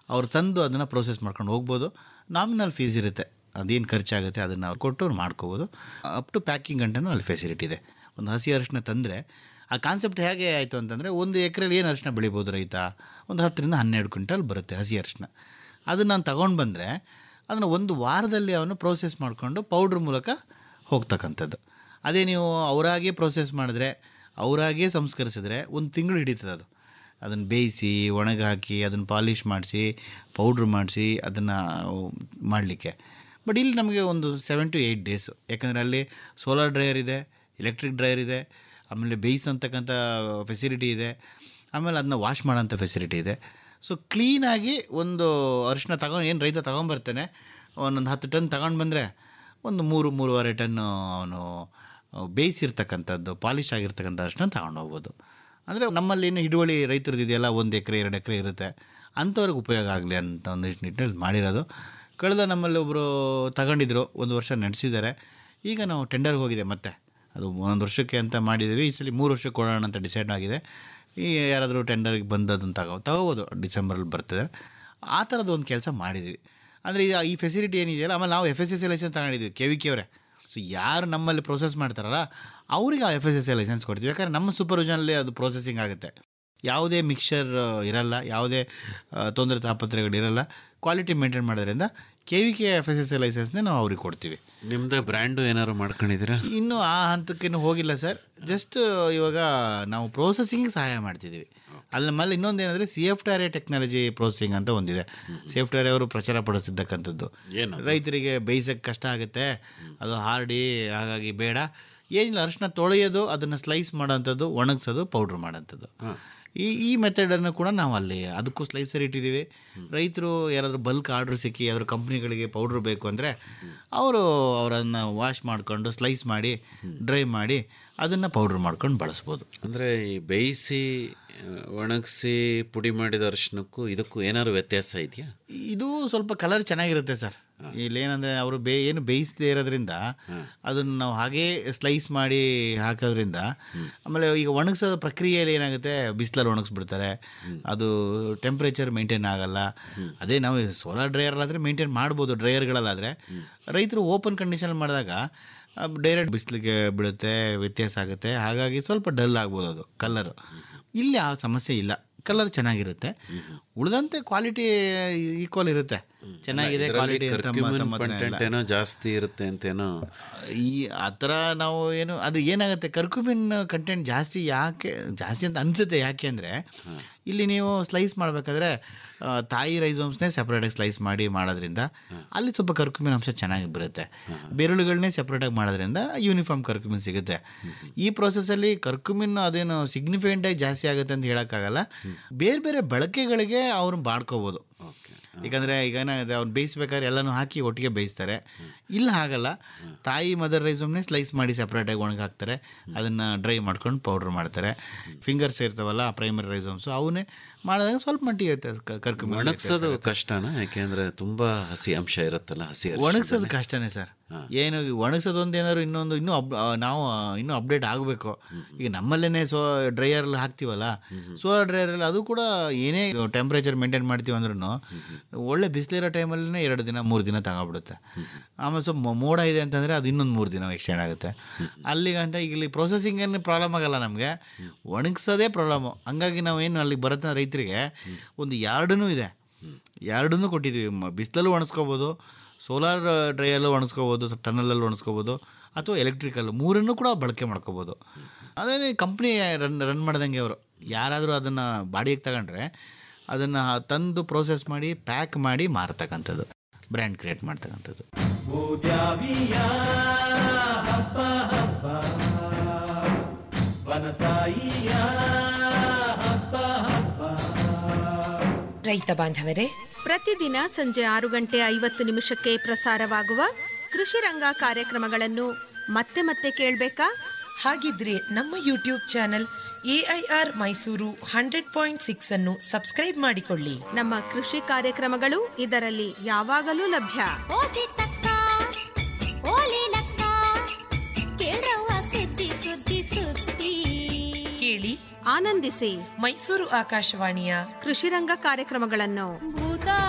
ಅವ್ರು ತಂದು ಅದನ್ನು ಪ್ರೋಸೆಸ್ ಮಾಡ್ಕೊಂಡು ಹೋಗ್ಬೋದು ನಾಮಿನಲ್ ಫೀಸ್ ಇರುತ್ತೆ ಅದೇನು ಖರ್ಚಾಗುತ್ತೆ ಅದನ್ನು ಅವ್ರು ಕೊಟ್ಟು ಅವ್ರು ಮಾಡ್ಕೋಬೋದು ಅಪ್ ಟು ಪ್ಯಾಕಿಂಗ್ ಗಂಟನೂ ಅಲ್ಲಿ ಫೆಸಿಲಿಟಿ ಇದೆ ಒಂದು ಹಸಿ ಅರಿಶಿನ ತಂದರೆ ಆ ಕಾನ್ಸೆಪ್ಟ್ ಹೇಗೆ ಆಯಿತು ಅಂತಂದರೆ ಒಂದು ಎಕರೆಲಿ ಏನು ಅರಿಶಿನ ಬೆಳಿಬೋದು ರೈತ ಒಂದು ಹತ್ತರಿಂದ ಹನ್ನೆರಡು ಕ್ವಿಂಟಲ್ ಬರುತ್ತೆ ಹಸಿ ಅರಿಶಿನ ಅದನ್ನು ನಾನು ತಗೊಂಡು ಬಂದರೆ ಅದನ್ನು ಒಂದು ವಾರದಲ್ಲಿ ಅವನು ಪ್ರೋಸೆಸ್ ಮಾಡಿಕೊಂಡು ಪೌಡ್ರ್ ಮೂಲಕ ಹೋಗ್ತಕ್ಕಂಥದ್ದು ಅದೇ ನೀವು ಅವರಾಗೇ ಪ್ರೋಸೆಸ್ ಮಾಡಿದ್ರೆ ಅವರಾಗೇ ಸಂಸ್ಕರಿಸಿದ್ರೆ ಒಂದು ತಿಂಗಳು ಹಿಡಿತದೆ ಅದು ಅದನ್ನು ಬೇಯಿಸಿ ಒಣಗಿ ಹಾಕಿ ಅದನ್ನು ಪಾಲಿಷ್ ಮಾಡಿಸಿ ಪೌಡ್ರ್ ಮಾಡಿಸಿ ಅದನ್ನು ಮಾಡಲಿಕ್ಕೆ ಬಟ್ ಇಲ್ಲಿ ನಮಗೆ ಒಂದು ಸೆವೆನ್ ಟು ಏಯ್ಟ್ ಡೇಸು ಯಾಕಂದರೆ ಅಲ್ಲಿ ಸೋಲಾರ್ ಡ್ರೈಯರ್ ಇದೆ ಎಲೆಕ್ಟ್ರಿಕ್ ಡ್ರೈಯರ್ ಇದೆ ಆಮೇಲೆ ಬೇಯಿಸಂತಕ್ಕಂಥ ಫೆಸಿಲಿಟಿ ಇದೆ ಆಮೇಲೆ ಅದನ್ನ ವಾಶ್ ಮಾಡೋಂಥ ಫೆಸಿಲಿಟಿ ಇದೆ ಸೊ ಕ್ಲೀನಾಗಿ ಒಂದು ಅರಿಶಿನ ತಗೊಂಡು ಏನು ರೈತ ತೊಗೊಂಬರ್ತಾನೆ ಒಂದೊಂದು ಹತ್ತು ಟನ್ ತಗೊಂಡು ಬಂದರೆ ಒಂದು ಮೂರು ಮೂರುವರೆ ಟನ್ನು ಅವನು ಬೇಯಿಸಿರ್ತಕ್ಕಂಥದ್ದು ಪಾಲಿಶ್ ಆಗಿರ್ತಕ್ಕಂಥ ಅರಿಶಿನ ತಗೊಂಡು ಹೋಗ್ಬೋದು ಅಂದರೆ ನಮ್ಮಲ್ಲಿ ಏನು ಹಿಡುವಳಿ ರೈತರದ್ದು ಇದೆಯಲ್ಲ ಒಂದು ಎಕರೆ ಎರಡು ಎಕರೆ ಇರುತ್ತೆ ಅಂಥವ್ರಿಗೆ ಉಪಯೋಗ ಆಗಲಿ ಅಂತ ಒಂದು ನಿಟ್ಟಿನಲ್ಲಿ ಮಾಡಿರೋದು ಕಳೆದ ನಮ್ಮಲ್ಲಿ ಒಬ್ಬರು ತಗೊಂಡಿದ್ರು ಒಂದು ವರ್ಷ ನಡೆಸಿದ್ದಾರೆ ಈಗ ನಾವು ಟೆಂಡರ್ಗೆ ಹೋಗಿದೆ ಮತ್ತೆ ಅದು ಒಂದೊಂದು ವರ್ಷಕ್ಕೆ ಅಂತ ಮಾಡಿದ್ದೀವಿ ಈ ಸಲ ಮೂರು ವರ್ಷಕ್ಕೆ ಕೊಡೋಣ ಅಂತ ಡಿಸೈಡ್ ಆಗಿದೆ ಈ ಯಾರಾದರೂ ಟೆಂಡರ್ಗೆ ಬಂದು ಅದನ್ನು ತಗೋ ತಗೋಬೋದು ಡಿಸೆಂಬರಲ್ಲಿ ಬರ್ತದೆ ಆ ಥರದ್ದು ಒಂದು ಕೆಲಸ ಮಾಡಿದ್ವಿ ಅಂದರೆ ಈಗ ಈ ಫೆಸಿಲಿಟಿ ಏನಿದೆಯಲ್ಲ ಆಮೇಲೆ ನಾವು F S S C licence ತಗೊಂಡಿದ್ವಿ ಕೆ ವಿ ಕೆ ಅವರೇ ಸೊ ಯಾರು ನಮ್ಮಲ್ಲಿ ಪ್ರೊಸೆಸ್ ಮಾಡ್ತಾರಲ್ಲ ಅವ್ರಿಗೆ ಆ F S S C licence ಕೊಡ್ತೀವಿ ಯಾಕಂದರೆ ನಮ್ಮ ಸೂಪರ್ವಿಷನಲ್ಲಿ ಅದು ಪ್ರೊಸೆಸಿಂಗ್ ಆಗುತ್ತೆ ಯಾವುದೇ ಮಿಕ್ಸರ್ ಇರಲ್ಲ ಯಾವುದೇ ಆ, ತೊಂದರೆ ತಾಪತ್ರೆಗಳಿರಲ್ಲ ಕ್ವಾಲಿಟಿ ಮೇಂಟೈನ್ ಮಾಡೋದ್ರಿಂದ K V K F S S C ಲೈಸೆನ್ಸ್ನೇ ನಾವು ಅವ್ರಿಗೆ ಕೊಡ್ತೀವಿ ನಿಮ್ದು ಬ್ರ್ಯಾಂಡು ಏನಾದ್ರು ಮಾಡ್ಕೊಂಡಿದ್ದೀರಾ ಇನ್ನೂ ಆ ಹಂತಕ್ಕೇನು ಹೋಗಿಲ್ಲ ಸರ್ ಜಸ್ಟ್ ಇವಾಗ ನಾವು ಪ್ರೋಸೆಸಿಂಗ್ ಸಹಾಯ ಮಾಡ್ತಿದ್ದೀವಿ ಅಲ್ಲಿ ಮೇಲೆ ಇನ್ನೊಂದು ಏನಂದರೆ C F T R A technology processing ಅಂತ ಒಂದಿದೆ C F T R A ಅವರು ಪ್ರಚಾರ ಪಡಿಸಿದ್ದಕ್ಕಂಥದ್ದು ರೈತರಿಗೆ ಬೇಯಿಸೋಕ್ಕೆ ಕಷ್ಟ ಆಗುತ್ತೆ ಅದು ಹಾರ್ಡಿ ಹಾಗಾಗಿ ಬೇಡ ಏನಿಲ್ಲ ಅರಿಶಿನ ತೊಳೆಯೋದು ಅದನ್ನು ಸ್ಲೈಸ್ ಮಾಡೋಂಥದ್ದು ಒಣಗಿಸೋದು ಪೌಡ್ರ್ ಮಾಡೋಂಥದ್ದು ಈ ಈ ಮೆಥಡನ್ನು ಕೂಡ ನಾವು ಅಲ್ಲಿ ಅದಕ್ಕೂ ಸ್ಲೈಸರ್ ಇಟ್ಟಿದ್ದೀವಿ ರೈತರು ಯಾರಾದರೂ ಬಲ್ಕ್ ಆರ್ಡ್ರ್ ಸಿಕ್ಕಿ ಯಾವ್ದಾದ್ರು ಕಂಪ್ನಿಗಳಿಗೆ ಪೌಡ್ರ್ ಬೇಕು ಅಂದರೆ ಅವರು ಅವರನ್ನು ವಾಶ್ ಮಾಡಿಕೊಂಡು ಸ್ಲೈಸ್ ಮಾಡಿ ಡ್ರೈ ಮಾಡಿ ಅದನ್ನು ಪೌಡ್ರ್ ಮಾಡ್ಕೊಂಡು ಬಳಸ್ಬೋದು ಅಂದರೆ ಈ ಬೇಯಿಸಿ ಒಣಗಿಸಿ ಪುಡಿ ಮಾಡಿದ ಅರಿಶಿನಕ್ಕೂ ಇದಕ್ಕೂ ಏನಾದ್ರು ವ್ಯತ್ಯಾಸ ಇದೆಯಾ ಇದು ಸ್ವಲ್ಪ ಕಲರ್ ಚೆನ್ನಾಗಿರುತ್ತೆ ಸರ್ ಇಲ್ಲಿ ಏನಂದರೆ ಅವರು ಬೇ ಏನು ಬೇಯಿಸದೇ ಇರೋದ್ರಿಂದ ಅದನ್ನು ನಾವು ಹಾಗೇ ಸ್ಲೈಸ್ ಮಾಡಿ ಹಾಕೋದ್ರಿಂದ ಆಮೇಲೆ ಈಗ ಒಣಗಿಸೋ ಪ್ರಕ್ರಿಯೆಯಲ್ಲಿ ಏನಾಗುತ್ತೆ ಬಿಸಿಲಲ್ಲಿ ಒಣಗಿಸ್ಬಿಡ್ತಾರೆ ಅದು ಟೆಂಪ್ರೇಚರ್ ಮೇಂಟೈನ್ ಆಗಲ್ಲ ಅದೇ ನಾವು ಸೋಲಾರ್ ಡ್ರೈಯರ್ಲಾದರೆ ಮೇಂಟೈನ್ ಮಾಡ್ಬೋದು ಡ್ರೈಯರ್ಗಳಲ್ಲಾದರೆ ರೈತರು ಓಪನ್ ಕಂಡೀಷನ್ ಮಾಡಿದಾಗ ಡೈರೆಕ್ಟ್ ಬಿಸಿಲಿಗೆ ಬೀಳುತ್ತೆ ವ್ಯತ್ಯಾಸ ಆಗುತ್ತೆ ಹಾಗಾಗಿ ಸ್ವಲ್ಪ ಡಲ್ ಆಗ್ಬೋದು ಅದು ಕಲರು ಇಲ್ಲಿ ಆ ಸಮಸ್ಯೆ ಇಲ್ಲ ಕಲರ್ ಚೆನ್ನಾಗಿರುತ್ತೆ ಉಳಿದಂತೆ ಕ್ವಾಲಿಟಿ ಈಕ್ವಲ್ ಇರುತ್ತೆ ಚೆನ್ನಾಗಿದೆ ಕ್ವಾಲಿಟಿ ಅಂತ ಮಾತ್ರ ಮಾತ್ರ ಇಲ್ಲ. ಕಂಟೆಂಟ್ ಏನೋ ಜಾಸ್ತಿ ಇರುತ್ತೆ ಅಂತೇನೋ ಈ ಆ ಥರ ನಾವು ಏನು ಅದು ಏನಾಗುತ್ತೆ ಕರ್ಕುಮಿನ್ ಕಂಟೆಂಟ್ ಜಾಸ್ತಿ ಯಾಕೆ ಜಾಸ್ತಿ ಅಂತ ಅನಿಸುತ್ತೆ ಯಾಕೆ ಅಂದರೆ ಇಲ್ಲಿ ನೀವು ಸ್ಲೈಸ್ ಮಾಡಬೇಕಾದ್ರೆ ತಾಯಿ ರೈಸೋಮ್ಸ್ನೇ ಸಪ್ರೇಟಾಗಿ ಸ್ಲೈಸ್ ಮಾಡಿ ಮಾಡೋದ್ರಿಂದ ಅಲ್ಲಿ ಸ್ವಲ್ಪ ಕರ್ಕುಮಿನ್ ಅಂಶ ಚೆನ್ನಾಗಿ ಬರುತ್ತೆ ಬೆರಳುಗಳನ್ನೇ ಸಪ್ರೇಟಾಗಿ ಮಾಡೋದ್ರಿಂದ ಯೂನಿಫಾರ್ಮ್ ಕರ್ಕುಮಿನ್ ಸಿಗುತ್ತೆ ಈ ಪ್ರೊಸೆಸಲ್ಲಿ ಕರ್ಕುಮಿನ್ ಅದೇನು ಸಿಗ್ನಿಫಿಕೆಂಟಾಗಿ ಜಾಸ್ತಿ ಆಗುತ್ತೆ ಅಂತ ಹೇಳೋಕ್ಕಾಗಲ್ಲ ಬೇರೆ ಬೇರೆ ಬಳಕೆಗಳಿಗೆ ಅವ್ರು ಮಾಡ್ಕೋಬೋದು ಯಾಕಂದರೆ ಈಗ ಏನಾಗಿದೆ ಅವ್ರು ಬೇಯಿಸ್ಬೇಕಾದ್ರೆ ಎಲ್ಲನೂ ಹಾಕಿ ಒಟ್ಟಿಗೆ ಬೇಯಿಸ್ತಾರೆ ಇಲ್ಲ ಹಾಗಲ್ಲ ತಾಯಿ ಮದರ್ ರೈಸಮ್ನೇ ಸ್ಲೈಸ್ ಮಾಡಿ ಸಪ್ರೇಟಾಗಿ ಒಣಗಿ ಹಾಕ್ತಾರೆ ಅದನ್ನು ಡ್ರೈ ಮಾಡ್ಕೊಂಡು ಪೌಡ್ರ್ ಮಾಡ್ತಾರೆ ಫಿಂಗರ್ಸ್ ಇರ್ತಾವಲ್ಲ ಪ್ರೈಮರಿ ರೈಸಮ್ಸು ಅವನ್ನೇ ಮಾಡಿದಾಗ ಸ್ವಲ್ಪ ಮಟ್ಟಿಗೆ ಕರ್ಕೊಂಡು ಒಣಗ್ಸೋದು ಕಷ್ಟನಾ ಯಾಕೆಂದ್ರೆ ತುಂಬಾ ಹಸಿ ಅಂಶ ಇರುತ್ತಲ್ಲ ಹಸಿ ಅರಿಶಿಣದಲ್ಲಿ. ಒಣಗಿಸೋದು ಕಷ್ಟನೇ ಸರ್ ಏನು ಒಣಗಿಸೋದು ಒಂದು ಏನಾದ್ರು ಇನ್ನೊಂದು ಇನ್ನೂ ಅಪ್ ಆ, ನಾವು ಇನ್ನೂ ಅಪ್ಡೇಟ್ ಆಗಬೇಕು ಈಗ ನಮ್ಮಲ್ಲೇ ಸೋ ಡ್ರೈಯರಲ್ಲಿ ಹಾಕ್ತೀವಲ್ಲ ಸೋಲಾರ್ ಡ್ರೈಯರಲ್ಲಿ ಅದು ಕೂಡ ಏನೇ ಟೆಂಪ್ರೇಚರ್ ಮೇಂಟೈನ್ ಮಾಡ್ತೀವಿ ಅಂದ್ರೂ ಒಳ್ಳೆ ಬಿಸಿಲಿರೋ ಟೈಮಲ್ಲೇ ಎರಡು ದಿನ ಮೂರು ದಿನ ತಗೊಬಿಡುತ್ತೆ ಆಮೇಲೆ ಸ್ವಲ್ಪ ಮೊ- ಮೋಡ ಇದೆ ಅಂತಂದರೆ ಅದು ಇನ್ನೊಂದು ಮೂರು ದಿನ ಎಕ್ಸ್ಟೆಂಡ್ ಆಗುತ್ತೆ ಅಲ್ಲಿ ಗಂಟ ಈಗ ಇಲ್ಲಿ ಪ್ರೊಸೆಸಿಂಗ್ ಏನು ಪ್ರಾಬ್ಲಮ್ ಆಗಲ್ಲ ನಮಗೆ ಒಣಗಿಸೋದೇ ಪ್ರಾಬ್ಲಮ್ಮು ಹಂಗಾಗಿ ನಾವು ಏನು ಅಲ್ಲಿಗೆ ಬರುತ್ತೆ ರೈತರಿಗೆ ಒಂದು ಯಾರ್ಡೂ ಇದೆ ಎರಡನ್ನೂ ಕೊಟ್ಟಿದ್ದೀವಿ ಮ- ಬಿಸಿಲಲ್ಲೂ ಒಣಸ್ಕೋಬೋದು ಸೋಲಾರ್ ಡ್ರೈಯಲ್ಲೂ ಒಣಸ್ಕೋಬೋದು ಟನಲಲ್ಲಿ ಒಣಸ್ಕೋಬೋದು ಅಥವಾ ಎಲೆಕ್ಟ್ರಿಕಲ್ ಮೂರನ್ನು ಕೂಡ ಬಳಕೆ ಮಾಡ್ಕೋಬೋದು ಅದೇ ಕಂಪ್ನಿ ರನ್ ರನ್ ಮಾಡ್ದಂಗೆ ಅವರು ಯಾರಾದರೂ ಅದನ್ನು ಬಾಡಿಗೆ ತಗೊಂಡ್ರೆ ಅದನ್ನು ತಂದು ಪ್ರೋಸೆಸ್ ಮಾಡಿ ಪ್ಯಾಕ್ ಮಾಡಿ ಮಾರ್ತಕ್ಕಂಥದ್ದು ಬ್ರ್ಯಾಂಡ್ ಕ್ರಿಯೇಟ್ ಮಾಡ್ತಕ್ಕಂಥದ್ದು ದ್ಯಾವಿಯ ಹಬ್ಬ ಹಬ್ಬ ವನತಾಯಿಯ ಹಬ್ಬ ಹಬ್ಬ ರೈತ ಬಾಂಧವರೇ ಪ್ರತಿದಿನ ಸಂಜೆ ಆರು ಗಂಟೆ ಐವತ್ತು ನಿಮಿಷಕ್ಕೆ ಪ್ರಸಾರವಾಗುವ ಕೃಷಿ ರಂಗ ಕಾರ್ಯಕ್ರಮಗಳನ್ನು ಮತ್ತೆ ಮತ್ತೆ ಕೇಳಬೇಕಾ ಹಾಗಿದ್ರೆ ನಮ್ಮ YouTube channel AIR Mysuru hundred point six ಅನ್ನು ಸಬ್ಸ್ಕ್ರೈಬ್ ಮಾಡಿಕೊಳ್ಳಿ ನಮ್ಮ ಕೃಷಿ ಕಾರ್ಯಕ್ರಮಗಳು ಇದರಲ್ಲಿ ಯಾವಾಗಲೂ ಲಭ್ಯ ಕೇಳಿ ಆನಂದಿಸಿ ಮೈಸೂರು ಆಕಾಶವಾಣಿಯ ಕೃಷಿ ರಂಗ ಕಾರ್ಯಕ್ರಮಗಳನ್ನು ಭೂತಾ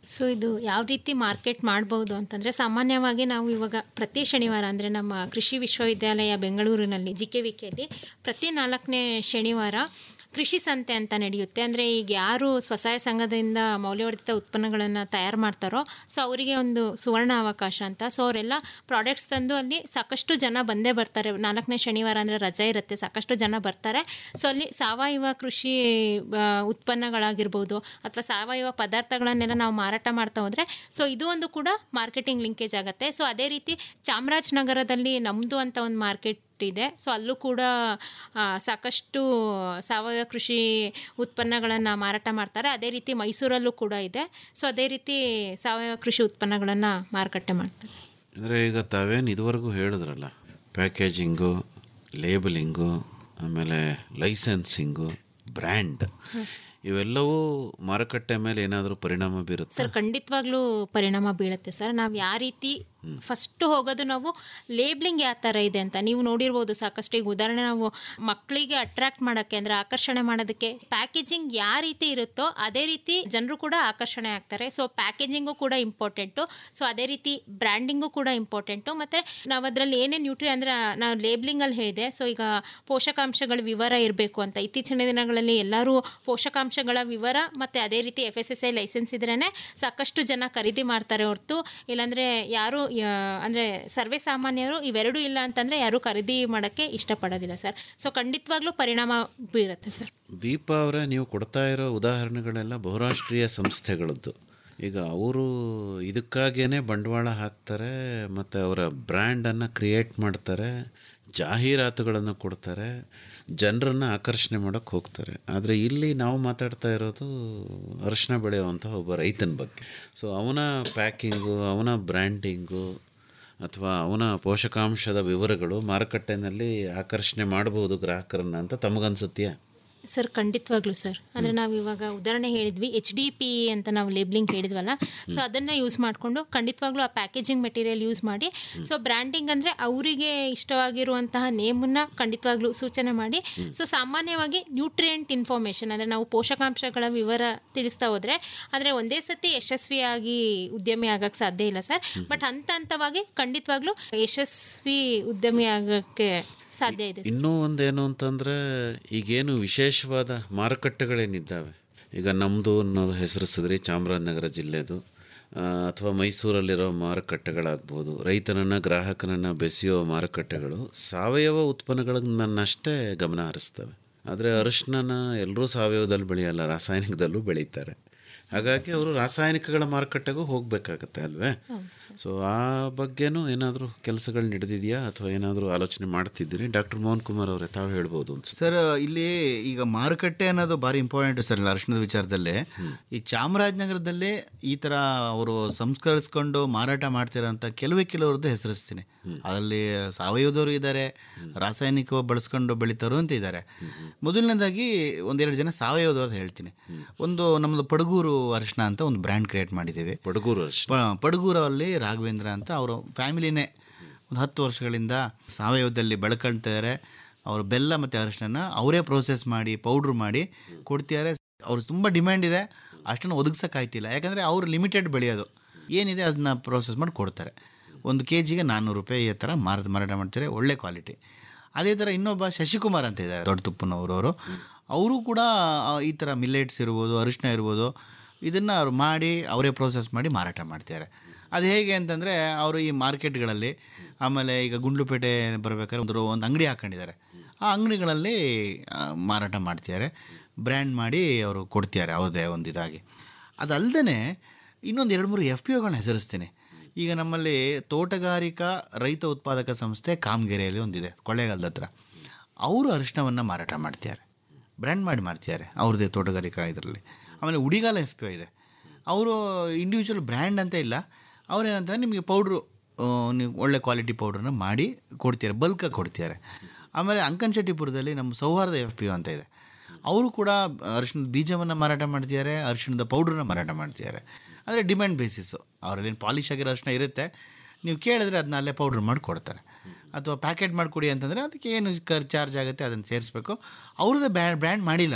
ಸೊ ಇದು ಯಾವ ರೀತಿ ಮಾರ್ಕೆಟ್ ಮಾಡ್ಬೋದು ಅಂತಂದರೆ ಸಾಮಾನ್ಯವಾಗಿ ನಾವು ಇವಾಗ ಪ್ರತಿ ಶನಿವಾರ ಅಂದರೆ ನಮ್ಮ ಕೃಷಿ ವಿಶ್ವವಿದ್ಯಾಲಯ ಬೆಂಗಳೂರಿನಲ್ಲಿ ಜಿ ಕೆ ವಿ ಕೆಯಲ್ಲಿ ಪ್ರತಿ ನಾಲ್ಕನೇ ಶನಿವಾರ ಕೃಷಿ ಸಂತೆ ಅಂತ ನಡೆಯುತ್ತೆ ಅಂದರೆ ಈಗ ಯಾರು ಸ್ವಸಹಾಯ ಸಂಘದಿಂದ ಮೌಲ್ಯವರ್ಧಿತ ಉತ್ಪನ್ನಗಳನ್ನು ತಯಾರು ಮಾಡ್ತಾರೋ ಸೊ ಅವರಿಗೆ ಒಂದು ಸುವರ್ಣ ಅವಕಾಶ ಅಂತ ಸೊ ಅವರೆಲ್ಲ ಪ್ರಾಡಕ್ಟ್ಸ್ ತಂದು ಅಲ್ಲಿ ಸಾಕಷ್ಟು ಜನ ಬಂದೇ ಬರ್ತಾರೆ ನಾಲ್ಕನೇ ಶನಿವಾರ ಅಂದರೆ ರಜೆ ಇರುತ್ತೆ ಸಾಕಷ್ಟು ಜನ ಬರ್ತಾರೆ ಸೊ ಅಲ್ಲಿ ಸಾವಯವ ಕೃಷಿ ಆ, ಉತ್ಪನ್ನಗಳಾಗಿರ್ಬೋದು ಅಥವಾ ಸಾವಯವ ಪದಾರ್ಥಗಳನ್ನೆಲ್ಲ ನಾವು ಮಾರಾಟ ಮಾಡ್ತಾ ಹೋದರೆ ಸೊ ಇದು ಒಂದು ಕೂಡ ಮಾರ್ಕೆಟಿಂಗ್ ಲಿಂಕೇಜ್ ಆಗುತ್ತೆ ಸೊ ಅದೇ ರೀತಿ ಚಾಮರಾಜನಗರದಲ್ಲಿ ನಮ್ಮದು ಅಂತ ಒಂದು ಮಾರ್ಕೆಟ್ ಇದೆ ಸೊ ಅಲ್ಲೂ ಕೂಡ ಆ, ಸಾಕಷ್ಟು ಸಾವಯವ ಕೃಷಿ ಉತ್ಪನ್ನಗಳನ್ನು ಮಾರಾಟ ಮಾಡ್ತಾರೆ ಅದೇ ರೀತಿ ಮೈಸೂರಲ್ಲೂ ಕೂಡ ಇದೆ ಸೊ ಅದೇ ರೀತಿ ಸಾವಯವ ಕೃಷಿ ಉತ್ಪನ್ನಗಳನ್ನು ಮಾರುಕಟ್ಟೆ ಮಾಡ್ತಾರೆ ಅಂದರೆ ಈಗ ತಾವೇನು ಇದುವರೆಗೂ ಹೇಳಿದ್ರಲ್ಲ ಪ್ಯಾಕೇಜಿಂಗು ಲೇಬಲಿಂಗು ಆಮೇಲೆ ಲೈಸೆನ್ಸಿಂಗು ಬ್ರ್ಯಾಂಡ್ ಇವೆಲ್ಲವೂ ಮಾರುಕಟ್ಟೆ ಮೇಲೆ ಏನಾದರೂ ಪರಿಣಾಮ ಬೀರುತ್ತೆ ಸರ್ ಖಂಡಿತವಾಗ್ಲೂ ಪರಿಣಾಮ ಬೀಳುತ್ತೆ ಸರ್ ನಾವು ಯಾವ ರೀತಿ ಫಸ್ಟ್ ಹೋಗೋದು ನಾವು ಲೇಬ್ಲಿಂಗ್ ಯಾವ ಥರ ಇದೆ ಅಂತ ನೀವು ನೋಡಿರ್ಬೋದು ಸಾಕಷ್ಟು ಈಗ ಉದಾಹರಣೆ ನಾವು ಮಕ್ಕಳಿಗೆ ಅಟ್ರಾಕ್ಟ್ ಮಾಡೋಕ್ಕೆ ಅಂದರೆ ಆಕರ್ಷಣೆ ಮಾಡೋದಕ್ಕೆ ಪ್ಯಾಕೇಜಿಂಗ್ ಯಾವ ರೀತಿ ಇರುತ್ತೋ ಅದೇ ರೀತಿ ಜನರು ಕೂಡ ಆಕರ್ಷಣೆ ಆಗ್ತಾರೆ ಸೊ ಪ್ಯಾಕೇಜಿಂಗು ಕೂಡ ಇಂಪಾರ್ಟೆಂಟು ಸೊ ಅದೇ ರೀತಿ ಬ್ರ್ಯಾಂಡಿಂಗು ಕೂಡ ಇಂಪಾರ್ಟೆಂಟು ಮತ್ತು ನಾವು ಅದರಲ್ಲಿ ಏನೇನು ನ್ಯೂಟ್ರಿ ಅಂದರೆ ನಾವು ಲೇಬ್ಲಿಂಗಲ್ಲಿ ಹೇಳಿದೆ ಸೊ ಈಗ ಪೋಷಕಾಂಶಗಳ ವಿವರ ಇರಬೇಕು ಅಂತ ಇತ್ತೀಚಿನ ದಿನಗಳಲ್ಲಿ ಎಲ್ಲರೂ ಪೋಷಕಾಂಶಗಳ ವಿವರ ಮತ್ತು ಅದೇ ರೀತಿ F S S I licence ಇದ್ರೇ ಸಾಕಷ್ಟು ಜನ ಖರೀದಿ ಮಾಡ್ತಾರೆ ಹೊರತು ಇಲ್ಲಾಂದರೆ ಯಾರು ಅಂದರೆ ಸರ್ವೇ ಸಾಮಾನ್ಯರು ಇವೆರಡೂ ಇಲ್ಲ ಅಂತಂದರೆ ಯಾರೂ ಖರೀದಿ ಮಾಡೋಕ್ಕೆ ಇಷ್ಟಪಡೋದಿಲ್ಲ ಸರ್ ಸೊ ಖಂಡಿತವಾಗ್ಲೂ ಪರಿಣಾಮ ಬೀರುತ್ತೆ ಸರ್ ದೀಪಾ ಅವರೇ ನೀವು ಕೊಡ್ತಾ ಇರೋ ಉದಾಹರಣೆಗಳೆಲ್ಲ ಬಹುರಾಷ್ಟ್ರೀಯ ಸಂಸ್ಥೆಗಳದ್ದು ಈಗ ಅವರು ಇದಕ್ಕಾಗೇ ಬಂಡವಾಳ ಹಾಕ್ತಾರೆ ಮತ್ತು ಅವರ ಬ್ರ್ಯಾಂಡನ್ನು ಕ್ರಿಯೇಟ್ ಮಾಡ್ತಾರೆ ಜಾಹೀರಾತುಗಳನ್ನು ಕೊಡ್ತಾರೆ ಜನರನ್ನು ಆಕರ್ಷಣೆ ಮಾಡೋಕ್ಕೆ ಹೋಗ್ತಾರೆ ಆದರೆ ಇಲ್ಲಿ ನಾವು ಮಾತಾಡ್ತಾ ಇರೋದು ಅರಿಶಿನ ಬೆಳೆಯುವಂಥ ಒಬ್ಬ ರೈತನ ಬಗ್ಗೆ ಸೊ ಅವನ ಪ್ಯಾಕಿಂಗು ಅವನ ಬ್ರ್ಯಾಂಡಿಂಗು ಅಥವಾ ಅವನ ಪೋಷಕಾಂಶದ ವಿವರಗಳು ಮಾರುಕಟ್ಟೆನಲ್ಲಿ ಆಕರ್ಷಣೆ ಮಾಡ್ಬೋದು ಗ್ರಾಹಕರನ್ನ ಅಂತ ತಮಗನ್ಸುತ್ತೆಯಾ ಸರ್ ಖಂಡಿತವಾಗ್ಲೂ ಸರ್ ಅಂದರೆ ನಾವು ಇವಾಗ ಉದಾಹರಣೆ ಹೇಳಿದ್ವಿ ಎಚ್ ಡಿ ಪಿ ಅಂತ ನಾವು ಲೇಬ್ಲಿಂಗ್ ಹೇಳಿದ್ವಲ್ಲ ಸೊ ಅದನ್ನು ಯೂಸ್ ಮಾಡಿಕೊಂಡು ಖಂಡಿತವಾಗ್ಲೂ ಆ ಪ್ಯಾಕೇಜಿಂಗ್ ಮೆಟೀರಿಯಲ್ ಯೂಸ್ ಮಾಡಿ ಸೊ ಬ್ರ್ಯಾಂಡಿಂಗ್ ಅಂದರೆ ಅವರಿಗೆ ಇಷ್ಟವಾಗಿರುವಂತಹ ನೇಮನ್ನು ಖಂಡಿತವಾಗ್ಲೂ ಸೂಚನೆ ಮಾಡಿ ಸೊ ಸಾಮಾನ್ಯವಾಗಿ ನ್ಯೂಟ್ರಿಯೆಂಟ್ ಇನ್ಫಾರ್ಮೇಷನ್ ಅಂದರೆ ನಾವು ಪೋಷಕಾಂಶಗಳ ವಿವರ ತಿಳಿಸ್ತಾ ಹೋದರೆ ಅಂದರೆ ಒಂದೇ ಸತಿ ಯಶಸ್ವಿಯಾಗಿ ಉದ್ಯಮಿ ಆಗಕ್ಕೆ ಸಾಧ್ಯ ಇಲ್ಲ ಸರ್ ಬಟ್ ಹಂತ ಹಂತವಾಗಿ ಖಂಡಿತವಾಗ್ಲೂ ಯಶಸ್ವಿ ಉದ್ಯಮಿ ಆಗೋಕ್ಕೆ ಸಾಧ್ಯ ಇದೆ ಸರ್. ಇನ್ನೂ ಒಂದೇನು ಅಂತಂದರೆ ಈಗೇನು ವಿಶೇಷವಾದ ಮಾರುಕಟ್ಟೆಗಳೇನಿದ್ದಾವೆ ಈಗ ನಮ್ಮದು ಅನ್ನೋದು ಹೆಸರಿಸಿದ್ರಿ ಚಾಮರಾಜನಗರ ಜಿಲ್ಲೆದು ಆ, ಅಥವಾ ಮೈಸೂರಲ್ಲಿರೋ ಮಾರುಕಟ್ಟೆಗಳಾಗ್ಬೋದು ರೈತನನ್ನು ಗ್ರಾಹಕನನ್ನು ಬೆಸೆಯೋ ಮಾರುಕಟ್ಟೆಗಳು ಸಾವಯವ ಉತ್ಪನ್ನಗಳನ್ನಷ್ಟೇ ಗಮನ ಹರಿಸ್ತವೆ ಆದರೆ ಅರಿಶಿನ ಎಲ್ಲರೂ ಸಾವಯವದಲ್ಲಿ ಬೆಳೆಯಲ್ಲ ರಾಸಾಯನಿಕದಲ್ಲೂ ಬೆಳೀತಾರೆ ಹಾಗಾಗಿ ಅವರು ರಾಸಾಯನಿಕಗಳ ಮಾರುಕಟ್ಟೆಗೂ ಹೋಗಬೇಕಾಗತ್ತೆ ಅಲ್ವೇ ಸೊ ಆ ಬಗ್ಗೆನೂ ಏನಾದರೂ ಕೆಲಸಗಳು ನಡೆದಿದೆಯಾ ಅಥವಾ ಏನಾದರೂ ಆಲೋಚನೆ ಮಾಡ್ತಿದ್ದೀರಿ ಡಾಕ್ಟರ್ ಮೋಹನ್ ಕುಮಾರ್ ಅವರೇ ತಾವು ಹೇಳ್ಬೋದು ಅನ್ಸುತ್ತೆ ಸರ್ ಇಲ್ಲಿ ಈಗ ಮಾರುಕಟ್ಟೆ ಅನ್ನೋದು ಭಾರಿ ಇಂಪಾರ್ಟೆಂಟ್ ಸರ್ ಅರಿಶಿಣದ ವಿಚಾರದಲ್ಲಿ ಈ ಚಾಮರಾಜನಗರದಲ್ಲಿ ಈ ಥರ ಅವರು ಸಂಸ್ಕರಿಸ್ಕೊಂಡು ಮಾರಾಟ ಮಾಡ್ತಿರೋಂಥ ಕೆಲವೇ ಕೆಲವ್ರದ್ದು ಹೆಸರಿಸ್ತೀನಿ ಅದರಲ್ಲಿ ಸಾವಯವದವರು ಇದ್ದಾರೆ ರಾಸಾಯನಿಕ ಬಳಸ್ಕೊಂಡು ಬೆಳೀತಾರು ಅಂತ ಇದ್ದಾರೆ ಮೊದಲನೇದಾಗಿ ಒಂದೆರಡು ಜನ ಸಾವಯವದವ್ರದ್ದು ಹೇಳ್ತೀನಿ ಒಂದು ನಮ್ಮದು ಪಡಗೂರು ಅರಿಶಿನ ಅಂತ ಒಂದು ಬ್ರ್ಯಾಂಡ್ ಕ್ರಿಯೇಟ್ ಮಾಡಿದ್ದೀವಿ ಪಡಗೂರು ಪ ಪಡಗೂರಲ್ಲಿ ರಾಘವೇಂದ್ರ ಅಂತ ಅವರು ಫ್ಯಾಮಿಲಿನೇ ಒಂದು ಹತ್ತು ವರ್ಷಗಳಿಂದ ಸಾವಯವದಲ್ಲಿ ಬೆಳ್ಕೊಳ್ತಿದ್ದಾರೆ ಅವರು ಬೆಲ್ಲ ಮತ್ತು ಅರಿಶಿನ ಅವರೇ ಪ್ರೋಸೆಸ್ ಮಾಡಿ ಪೌಡ್ರ್ ಮಾಡಿ ಕೊಡ್ತಿದ್ದಾರೆ ಅವ್ರು ತುಂಬ ಡಿಮ್ಯಾಂಡ್ ಇದೆ ಅಷ್ಟನ್ನು ಒದಗಿಸೋಕ್ಕಾಯ್ತಿಲ್ಲ ಯಾಕಂದರೆ ಅವರು ಲಿಮಿಟೆಡ್ ಬೆಳೆಯೋದು ಏನಿದೆ ಅದನ್ನ ಪ್ರೋಸೆಸ್ ಮಾಡಿ ಕೊಡ್ತಾರೆ ಒಂದು ಕೆ ಜಿಗೆ ನಾನ್ನೂರು ರೂಪಾಯಿ ಈ ಥರ ಮಾರಾಟ ಮಾರಾಟ ಮಾಡ್ತಾರೆ ಒಳ್ಳೆ ಕ್ವಾಲಿಟಿ ಅದೇ ಥರ ಇನ್ನೊಬ್ಬ ಶಶಿಕುಮಾರ್ ಅಂತ ಇದ್ದಾರೆ ದೊಡ್ಡ ತುಪ್ಪನವರವರು ಅವರು ಕೂಡ ಆ, ಈ ಥರ ಮಿಲ್ಲೆಟ್ಸ್ ಇರ್ಬೋದು ಅರಿಶಿನ ಇರ್ಬೋದು ಇದನ್ನು ಅವ್ರು ಮಾಡಿ ಅವರೇ ಪ್ರೋಸೆಸ್ ಮಾಡಿ ಮಾರಾಟ ಮಾಡ್ತಾರೆ ಅದು ಹೇಗೆ ಅಂತಂದರೆ ಅವರು ಈ ಮಾರ್ಕೆಟ್ಗಳಲ್ಲಿ ಆಮೇಲೆ ಈಗ ಗುಂಡ್ಲುಪೇಟೆ ಬರಬೇಕಾದ್ರೆ ಒಂದು ಒಂದು ಅಂಗಡಿ ಹಾಕ್ಕೊಂಡಿದ್ದಾರೆ ಆ ಅಂಗಡಿಗಳಲ್ಲಿ ಆ, ಮಾರಾಟ ಮಾಡ್ತಿದ್ದಾರೆ ಬ್ರ್ಯಾಂಡ್ ಮಾಡಿ ಅವರು ಕೊಡ್ತಿದ್ದಾರೆ ಅವ್ರದ್ದೇ ಒಂದು ಇದಾಗಿ ಅದಲ್ಲದೆ ಇನ್ನೊಂದು ಎರಡು ಮೂರು ಎಫ್ ಪಿ ಒಗಳನ್ನ ಹೆಸರಿಸ್ತೀನಿ ಈಗ ನಮ್ಮಲ್ಲಿ ತೋಟಗಾರಿಕಾ ರೈತ ಉತ್ಪಾದಕ ಸಂಸ್ಥೆ ಕಾಮಗೆರೆಯಲ್ಲಿ ಒಂದಿದೆ ಕೊಳ್ಳೇಗಾಲದ ಹತ್ರ ಅವರು ಅರಿಶಿನವನ್ನು ಮಾರಾಟ ಮಾಡ್ತಿದ್ದಾರೆ ಬ್ರ್ಯಾಂಡ್ ಮಾಡಿ ಮಾಡ್ತಿದ್ದಾರೆ ಅವ್ರದ್ದೇ ತೋಟಗಾರಿಕಾ ಇದರಲ್ಲಿ ಆಮೇಲೆ ಉಡಿಗಾಲ ಎಫ್ ಪಿ ಒ ಇದೆ ಅವರು ಇಂಡಿವಿಜುವಲ್ ಬ್ರ್ಯಾಂಡ್ ಅಂತ ಇಲ್ಲ ಅವ್ರೇನಂತಂದ್ರೆ ನಿಮಗೆ ಪೌಡ್ರು ನೀವು ಒಳ್ಳೆ ಕ್ವಾಲಿಟಿ ಪೌಡ್ರನ್ನ ಮಾಡಿ ಕೊಡ್ತಿದ್ದಾರೆ ಬಲ್ಕಾಗಿ ಕೊಡ್ತಿದ್ದಾರೆ ಆಮೇಲೆ ಅಂಕನ್ಶೆಟ್ಟಿಪುರದಲ್ಲಿ ನಮ್ಮ ಸೌಹಾರ್ದ ಎಫ್ ಪಿ ಒ ಅಂತ ಇದೆ ಅವರು ಕೂಡ ಅರಿಶಿಣದ ಬೀಜವನ್ನು ಮಾರಾಟ ಮಾಡ್ತಿದ್ದಾರೆ ಅರಿಶಿಣದ ಪೌಡ್ರನ್ನ ಮಾರಾಟ ಮಾಡ್ತಿದ್ದಾರೆ ಅಂದರೆ ಡಿಮ್ಯಾಂಡ್ ಬೇಸಿಸ್ಸು ಅವರಲ್ಲಿ ಪಾಲಿಶ್ ಆಗಿರೋ ಅರಿಶಿನ ಇರುತ್ತೆ ನೀವು ಕೇಳಿದ್ರೆ ಅದನ್ನ ಅಲ್ಲೇ ಪೌಡ್ರ್ ಮಾಡಿ ಕೊಡ್ತಾರೆ ಅಥವಾ ಪ್ಯಾಕೆಟ್ ಮಾಡಿಕೊಡಿ ಅಂತಂದರೆ ಅದಕ್ಕೆ ಏನು ಖರ್ ಚಾರ್ಜ್ ಆಗುತ್ತೆ ಅದನ್ನು ಸೇರಿಸ್ಬೇಕು ಅವ್ರದ್ದೇ ಬ್ರ್ಯಾಂಡ್ ಬ್ರ್ಯಾಂಡ್ ಮಾಡಿಲ್ಲ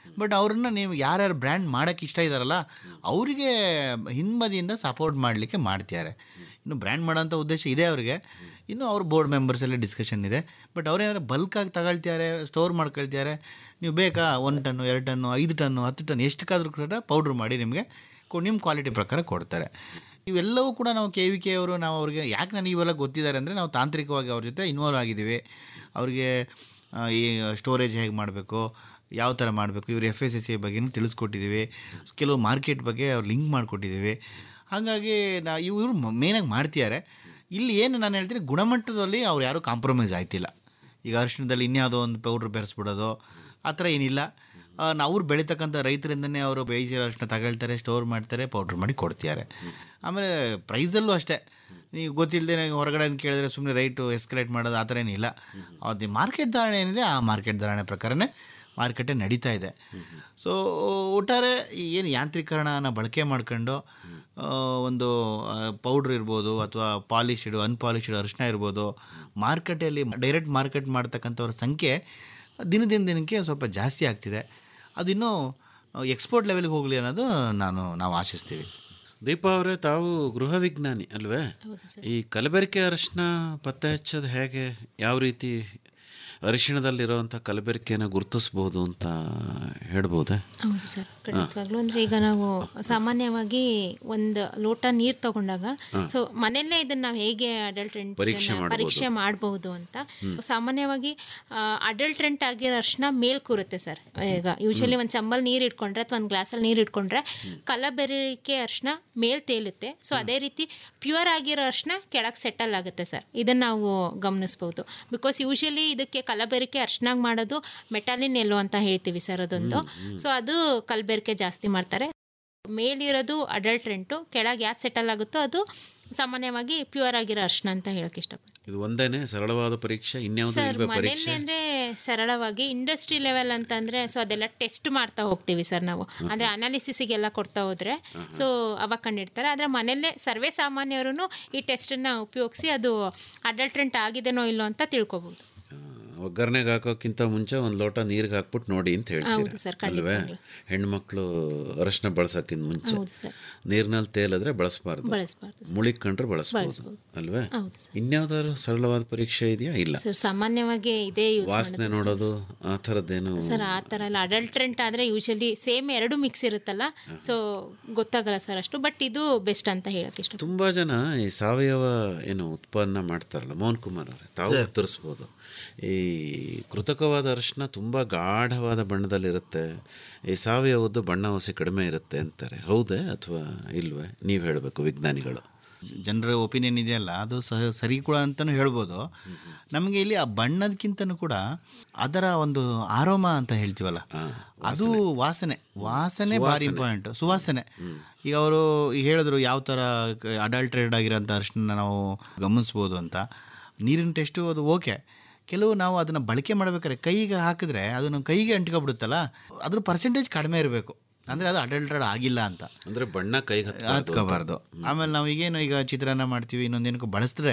ಬಟ್ ಅವ್ರನ್ನ ನೀವು ಯಾರ್ಯಾರು ಬ್ರ್ಯಾಂಡ್ ಮಾಡೋಕ್ಕೆ ಇಷ್ಟ ಇದ್ದಾರಲ್ಲ ಅವರಿಗೆ ಹಿಂಬದಿಯಿಂದ ಸಪೋರ್ಟ್ ಮಾಡಲಿಕ್ಕೆ ಮಾಡ್ತಿದ್ದಾರೆ ಇನ್ನು ಬ್ರ್ಯಾಂಡ್ ಮಾಡೋಂಥ ಉದ್ದೇಶ ಇದೆ ಅವರಿಗೆ ಇನ್ನು ಅವ್ರ ಬೋರ್ಡ್ ಮೆಂಬರ್ಸ್ ಎಲ್ಲ ಡಿಸ್ಕಷನ್ ಇದೆ ಬಟ್ ಅವ್ರೇನಾದ್ರು ಬಲ್ಕಾಗಿ ತಗೊಳ್ತಿದ್ದಾರೆ ಸ್ಟೋರ್ ಮಾಡ್ಕೊಳ್ತಿದ್ದಾರೆ ನೀವು ಬೇಕಾ ಒಂದು ಟನ್ನು ಎರಡು ಟನ್ನು ಐದು ಟನ್ನು ಹತ್ತು ಟನ್ ಎಷ್ಟಕ್ಕಾದ್ರೂ ಕೂಡ ಪೌಡ್ರ್ ಮಾಡಿ ನಿಮಗೆ ಕೊ- ನಿಮ್ಮ ಕ್ವಾಲಿಟಿ ಪ್ರಕಾರ ಕೊಡ್ತಾರೆ ಇವೆಲ್ಲವೂ ಕೂಡ ನಾವು ಕೆ ವಿ ಕೆ ಅವರು ನಾವು ಅವ್ರಿಗೆ ಯಾಕೆ ನನಗೆ ಇವೆಲ್ಲ ಗೊತ್ತಿದ್ದಾರೆ ಅಂದರೆ ನಾವು ತಾಂತ್ರಿಕವಾಗಿ ಅವ್ರ ಜೊತೆ ಇನ್ವಾಲ್ವ್ ಆಗಿದ್ದೀವಿ ಅವ್ರಿಗೆ ಆ, ಈ ಸ್ಟೋರೇಜ್ ಹೇಗೆ ಮಾಡಬೇಕು ಯಾವ ಥರ ಮಾಡಬೇಕು ಇವರು ಎಫ್ ಎಸ್ ಎಸ್ ಸಿ ಬಗ್ಗೆನೂ ತಿಳಿಸ್ಕೊಟ್ಟಿದ್ದೀವಿ ಕೆಲವು ಮಾರ್ಕೆಟ್ ಬಗ್ಗೆ ಅವ್ರು ಲಿಂಕ್ ಮಾಡಿಕೊಟ್ಟಿದ್ದೀವಿ ಹಾಗಾಗಿ ನಾ ಇವರು ಮೇನಾಗಿ ಮಾಡ್ತಿದ್ದಾರೆ ಇಲ್ಲಿ ಏನು ನಾನು ಹೇಳ್ತೀನಿ ಗುಣಮಟ್ಟದಲ್ಲಿ ಅವ್ರು ಯಾರೂ ಕಾಂಪ್ರಮೈಸ್ ಆಯ್ತಿಲ್ಲ ಈಗ ಅರಿಶಿಣದಲ್ಲಿ ಇನ್ಯಾವುದೋ ಒಂದು ಪೌಡ್ರ್ ಬೆರೆಸ್ಬಿಡೋದು ಆ ಥರ ಏನಿಲ್ಲ ಆ, ನಾ- ಅವ್ರು ಬೆಳೀತಕ್ಕಂಥ ರೈತರಿಂದನೇ ಅವರು ಬೇಯಿಸಿರೋ ಅರಿಶಿಣ ತಗೊಳ್ತಾರೆ ಸ್ಟೋರ್ ಮಾಡ್ತಾರೆ ಪೌಡ್ರ್ ಮಾಡಿ ಕೊಡ್ತಿದ್ದಾರೆ ಆಮೇಲೆ ಪ್ರೈಸಲ್ಲೂ ಅಷ್ಟೇ ನೀವು ಗೊತ್ತಿಲ್ಲದೆ ಹೊರಗಡೆ ಕೇಳಿದ್ರೆ ಸುಮ್ಮನೆ ರೈಟು ಎಸ್ಕಲೇಟ್ ಮಾಡೋದು ಆ ಥರ ಏನಿಲ್ಲ ಅದು ಮಾರ್ಕೆಟ್ ಧಾರಣೆ ಏನಿದೆ ಆ ಮಾರ್ಕೆಟ್ ಧಾರಣೆ ಪ್ರಕಾರನೇ ಮಾರುಕಟ್ಟೆ ನಡೀತಾ ಇದೆ ಸೊ ಒಟ್ಟಾರೆ ಈ ಏನು ಯಾಂತ್ರೀಕರಣನ ಬಳಕೆ ಮಾಡ್ಕೊಂಡು ಆ, ಒಂದು ಪೌಡ್ರ್ ಇರ್ಬೋದು ಅಥವಾ ಪಾಲಿಶ್ಡ್ ಅನ್ಪಾಲಿಶ್ಡ್ ಅರಿಶಿನ ಇರ್ಬೋದು ಮಾರ್ಕೆಟಲ್ಲಿ ಡೈರೆಕ್ಟ್ ಮಾರ್ಕೆಟ್ ಮಾಡ್ತಕ್ಕಂಥವ್ರ ಸಂಖ್ಯೆ ದಿನದಿಂದ ದಿನಕ್ಕೆ ಸ್ವಲ್ಪ ಜಾಸ್ತಿ ಆಗ್ತಿದೆ ಅದು ಇನ್ನೂ ಎಕ್ಸ್ಪೋರ್ಟ್ ಲೆವೆಲ್ಗೆ ಹೋಗಲಿ ಅನ್ನೋದು ನಾನು ನಾವು ಆಶಿಸ್ತೀವಿ ದೀಪಾ ಅವರೇ ತಾವು ಗೃಹ ವಿಜ್ಞಾನಿ ಅಲ್ವೇ ಈ ಕಲಬೆರಕೆ ಅರಿಶಿನ ಪತ್ತೆ ಹಚ್ಚೋದು ಹೇಗೆ ಯಾವ ರೀತಿ ಅರಿಶಿಣದಲ್ಲಿರುವಂಥ ಕಲಬೆರಕೆಯನ್ನು ಗುರುತಿಸ್ಬೋದು ಅಂತ ಹೇಳ್ಬೋದೇ ಹೌದು ಸರ್ ಖಂಡಿತವಾಗ್ಲೂ ಅಂದರೆ ಈಗ ನಾವು ಸಾಮಾನ್ಯವಾಗಿ ಒಂದು ಲೋಟ ನೀರು ತಗೊಂಡಾಗ ಹಾ. ಸೊ ಮನೆಯಲ್ಲೇ ಇದನ್ನ ನಾವು ಹೇಗೆ ಅಡಲ್ಟ್ರೆಂಟ್ ಪರೀಕ್ಷೆ ಮಾಡ್ಬೋದು. ಪರೀಕ್ಷೆ ಮಾಡಬಹುದು ಅಂತ ಸಾಮಾನ್ಯವಾಗಿ ಅಡಲ್ಟ್ರೆಂಟ್ ಆಗಿರೋ ಅರ್ಶನ ಮೇಲ್ ಕೂರುತ್ತೆ ಸರ್ ಈಗ ಯೂಶಲಿ ಒಂದು ಚಂಬಲ್ ನೀರು ಇಟ್ಕೊಂಡ್ರೆ ಅಥವಾ ಒಂದು ಗ್ಲಾಸಲ್ಲಿ ನೀರು ಇಟ್ಕೊಂಡ್ರೆ ಕಲಬೆರಕೆ ಅರ್ಶನ ಮೇಲ್ ತೇಲುತ್ತೆ ಸೊ ಅದೇ ರೀತಿ ಪ್ಯೂರ್ ಆಗಿರೋ ಅರ್ಶನ ಕೆಳಗೆ ಸೆಟಲ್ ಆಗುತ್ತೆ ಸರ್ ಇದನ್ನು ನಾವು ಗಮನಿಸ್ಬೋದು ಬಿಕಾಸ್ ಯೂಶಲಿ ಇದಕ್ಕೆ ಕಲಬೆರಕೆ ಅರ್ಶನಾಗ ಮಾಡೋದು ಮೆಟಾಲಿನ್ ಎಲ್ಲೋ ಅಂತ ಹೇಳ್ತೀವಿ ಸರ್ ಅದೊಂದು ಸೊ ಅದು ಕಲಬೆರಕೆ ಜಾಸ್ತಿ ಮಾಡ್ತಾರೆ ಮೇಲಿರೋದು ಅಡಲ್ಟ್ರೆಂಟು ಕೆಳಗೆ ಯಾವ್ದು ಸೆಟಲ್ ಆಗುತ್ತೋ ಅದು ಸಾಮಾನ್ಯವಾಗಿ ಪ್ಯೂರ್ ಆಗಿರೋ ಅರ್ಶನ ಅಂತ ಹೇಳಕ್ಕೆ ಇಷ್ಟಪಡ್ತೀನಿ ಇದು ಒಂದೇನೆ ಸರಳವಾದ ಪರೀಕ್ಷೆ ಇನ್ಯಾವುದು ಸರ್ ಇಲ್ವೇ ಮನೆಯಲ್ಲಿ ಪರೀಕ್ಷೆ ಅಂದ್ರೆ ಸರಳವಾಗಿ ಇಂಡಸ್ಟ್ರಿ ಲೆವೆಲ್ ಅಂತಂದ್ರೆ ಸೊ ಅದೆಲ್ಲ ಟೆಸ್ಟ್ ಮಾಡ್ತಾ ಹೋಗ್ತೀವಿ ಸರ್ ನಾವು ಅಂದ್ರೆ ಅನಾಲಿಸಿಸಿಗೆಲ್ಲ ಕೊಡ್ತಾ ಹೋದ್ರೆ ಸೊ ಅವಾಗ ಕಂಡಿಡ್ತಾರೆ ಆದ್ರೆ ಮನೆಯಲ್ಲೇ ಸರ್ವೇ ಸಾಮಾನ್ಯವರು ಈ ಟೆಸ್ಟನ್ನ ಉಪಯೋಗಿಸಿ ಅದು ಅಡಲ್ಟ್ರೆಂಟ್ ಆಗಿದೆನೋ ಇಲ್ಲೋ ಅಂತ ತಿಳ್ಕೊಬಹುದು ಒಗ್ಗರಣೆಗೆ ಹಾಕೋಕ್ಕಿಂತ ಮುಂಚೆ ಒಂದು ಲೋಟ ನೀರಿಗೆ ಹಾಕ್ಬಿಟ್ಟು ನೋಡಿ ಅಂತ ಹೌದು ಹೇಳ್ತೀರಾ ಸರ್, ಅಲ್ವೇ ಖಂಡಿತವಾಗ್ಲೂ. ಹೆಣ್ಮಕ್ಳು ಅರಶಿನ ಬಳಸೋಕ್ಕಿಂತ ಮುಂಚೆ ಹೌದು ಸರ್ ನೀರಿನಲ್ಲಿ ತೇಲಿದ್ರೆ ಬಳಸಬಾರ್ದು ಬಳಸ್ಬಾರ್ದು ಮುಳಿಕೊಂಡ್ರೆ ಬಳಸ್ಬೋದು ಬಳಸ್ಬೋದು. ಅಲ್ವೇ ಹೌದು ಇನ್ಯಾವ್ದಾದ್ರು ಸರಳವಾದ ಪರೀಕ್ಷೆ ಇದೆಯಾ ಇಲ್ಲ ಸರ್ ಸಾಮಾನ್ಯವಾಗಿ ಇದೇ ಯೂಸ್ ವಾಸನೆ ನೋಡೋದು ಆ ಥರದ್ದೇನು ಸರ್ ಆ ಥರ ಎಲ್ಲ ಅಡಲ್ಟ್ರೆಂಟ್ ಆದರೆ ಯೂಶಲಿ ಸೇಮ್ ಎರಡು ಮಿಕ್ಸ್ ಇರುತ್ತಲ್ಲ ಸೊ ಗೊತ್ತಾಗಲ್ಲ ಸರ್ ಅಷ್ಟು ಬಟ್ ಇದು ಬೆಸ್ಟ್ ಅಂತ ಹೇಳಕ್ಕೆ ಇಷ್ಟ ತುಂಬ ಜನ ಈ ಸಾವಯವ ಏನು ಉತ್ಪನ್ನ ಮಾಡ್ತಾರಲ್ಲ ಮೋಹನ್ ಕುಮಾರ್ ಅವರೇ ತಾವು ಉತ್ತರಿಸ್ಬೋದು ಈ ಕೃತಕವಾದ ಅರಿಶಿನ ತುಂಬ ಗಾಢವಾದ ಬಣ್ಣದಲ್ಲಿರುತ್ತೆ ಈ ಸಾವಯವದ್ದು ಬಣ್ಣ ಹೊಸಿ ಕಡಿಮೆ ಇರುತ್ತೆ ಅಂತಾರೆ ಹೌದೇ ಅಥವಾ ಇಲ್ವೇ ನೀವು ಹೇಳಬೇಕು ವಿಜ್ಞಾನಿಗಳು ಜನರ ಒಪಿನಿಯನ್ ಇದೆಯಲ್ಲ ಅದು ಸಹ ಸರಿ ಕೂಡ ಅಂತಲೂ ಹೇಳ್ಬೋದು ನಮಗೆ ಇಲ್ಲಿ ಆ ಬಣ್ಣದಕ್ಕಿಂತನೂ ಕೂಡ ಅದರ ಒಂದು ಆರೋಮ ಅಂತ ಹೇಳ್ತೀವಲ್ಲ ಅದು ವಾಸನೆ ವಾಸನೆ ಭಾರಿ ಇಂಪಾರ್ಟೆಂಟ್ ಸುವಾಸನೆ ಈಗ ಅವರು ಹೇಳಿದ್ರು ಯಾವ ಥರ ಅಡಲ್ಟ್ರೇಟ್ ಆಗಿರೋಂಥ ಅರಿಶಿನ ನಾವು ಗಮನಿಸ್ಬೋದು ಅಂತ ನೀರಿನ ಟೆಸ್ಟು ಅದು ಓಕೆ ಕೆಲವು ನಾವು ಅದನ್ನು ಬಳಕೆ ಮಾಡ್ಬೇಕಾದ್ರೆ ಕೈಗೆ ಹಾಕಿದ್ರೆ ಅದು ನಮ್ಮ ಕೈಗೆ ಅಂಟ್ಕೊಬಿಡುತ್ತಲ್ಲ ಅದ್ರ ಪರ್ಸೆಂಟೇಜ್ ಕಡಿಮೆ ಇರಬೇಕು ಅಂದರೆ ಅದು ಅಡಲ್ಟ್ರೇಟ್ ಆಗಿಲ್ಲ ಅಂತ ಅಂದರೆ ಬಣ್ಣ ಕೈಗೆ ಹತ್ಕೋಬಾರ್ದು ಆಮೇಲೆ ನಾವು ಈಗೇನು ಈಗ ಚಿತ್ರಾನ್ನ ಮಾಡ್ತೀವಿ ಇನ್ನೊಂದೇನಕ್ಕೂ ಬಳಸಿದ್ರೆ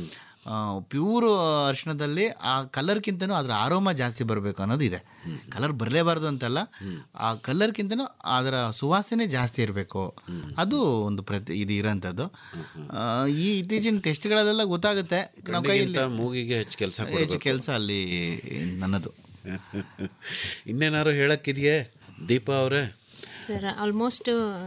ಪ್ಯೂರ್ ಅರಿಶಿಣದಲ್ಲಿ ಆ ಕಲರ್ಗಿಂತನೂ ಅದರ ಆರೋಮ ಜಾಸ್ತಿ ಬರಬೇಕು ಅನ್ನೋದು ಇದೆ ಕಲರ್ ಬರಲೇಬಾರ್ದು ಅಂತಲ್ಲ ಆ ಕಲರ್ಗಿಂತನೂ ಅದರ ಸುವಾಸನೆ ಜಾಸ್ತಿ ಇರಬೇಕು ಅದು ಒಂದು ಪ್ರತಿ ಇದು ಇರೋಂಥದ್ದು ಆ, ಈ ಇತ್ತೀಚಿನ ಟೆಸ್ಟ್ಗಳಲ್ಲೆಲ್ಲ ಗೊತ್ತಾಗುತ್ತೆ ನಾವು ಕೈಯಲ್ಲಿ ಗಂಡಿಗಿಂತ ಮೂಗಿಗೆ ಹೆಚ್ಚು ಕೆಲಸ ಹೆಚ್ಚು ಕೆಲಸ ಅಲ್ಲಿ ನನ್ನದು ಇನ್ನೇನಾದ್ರು ಹೇಳಕ್ಕಿದೆಯೇ ದೀಪಾ ಅವರೇ ಸರ್ ಆಲ್ಮೋಸ್ಟ್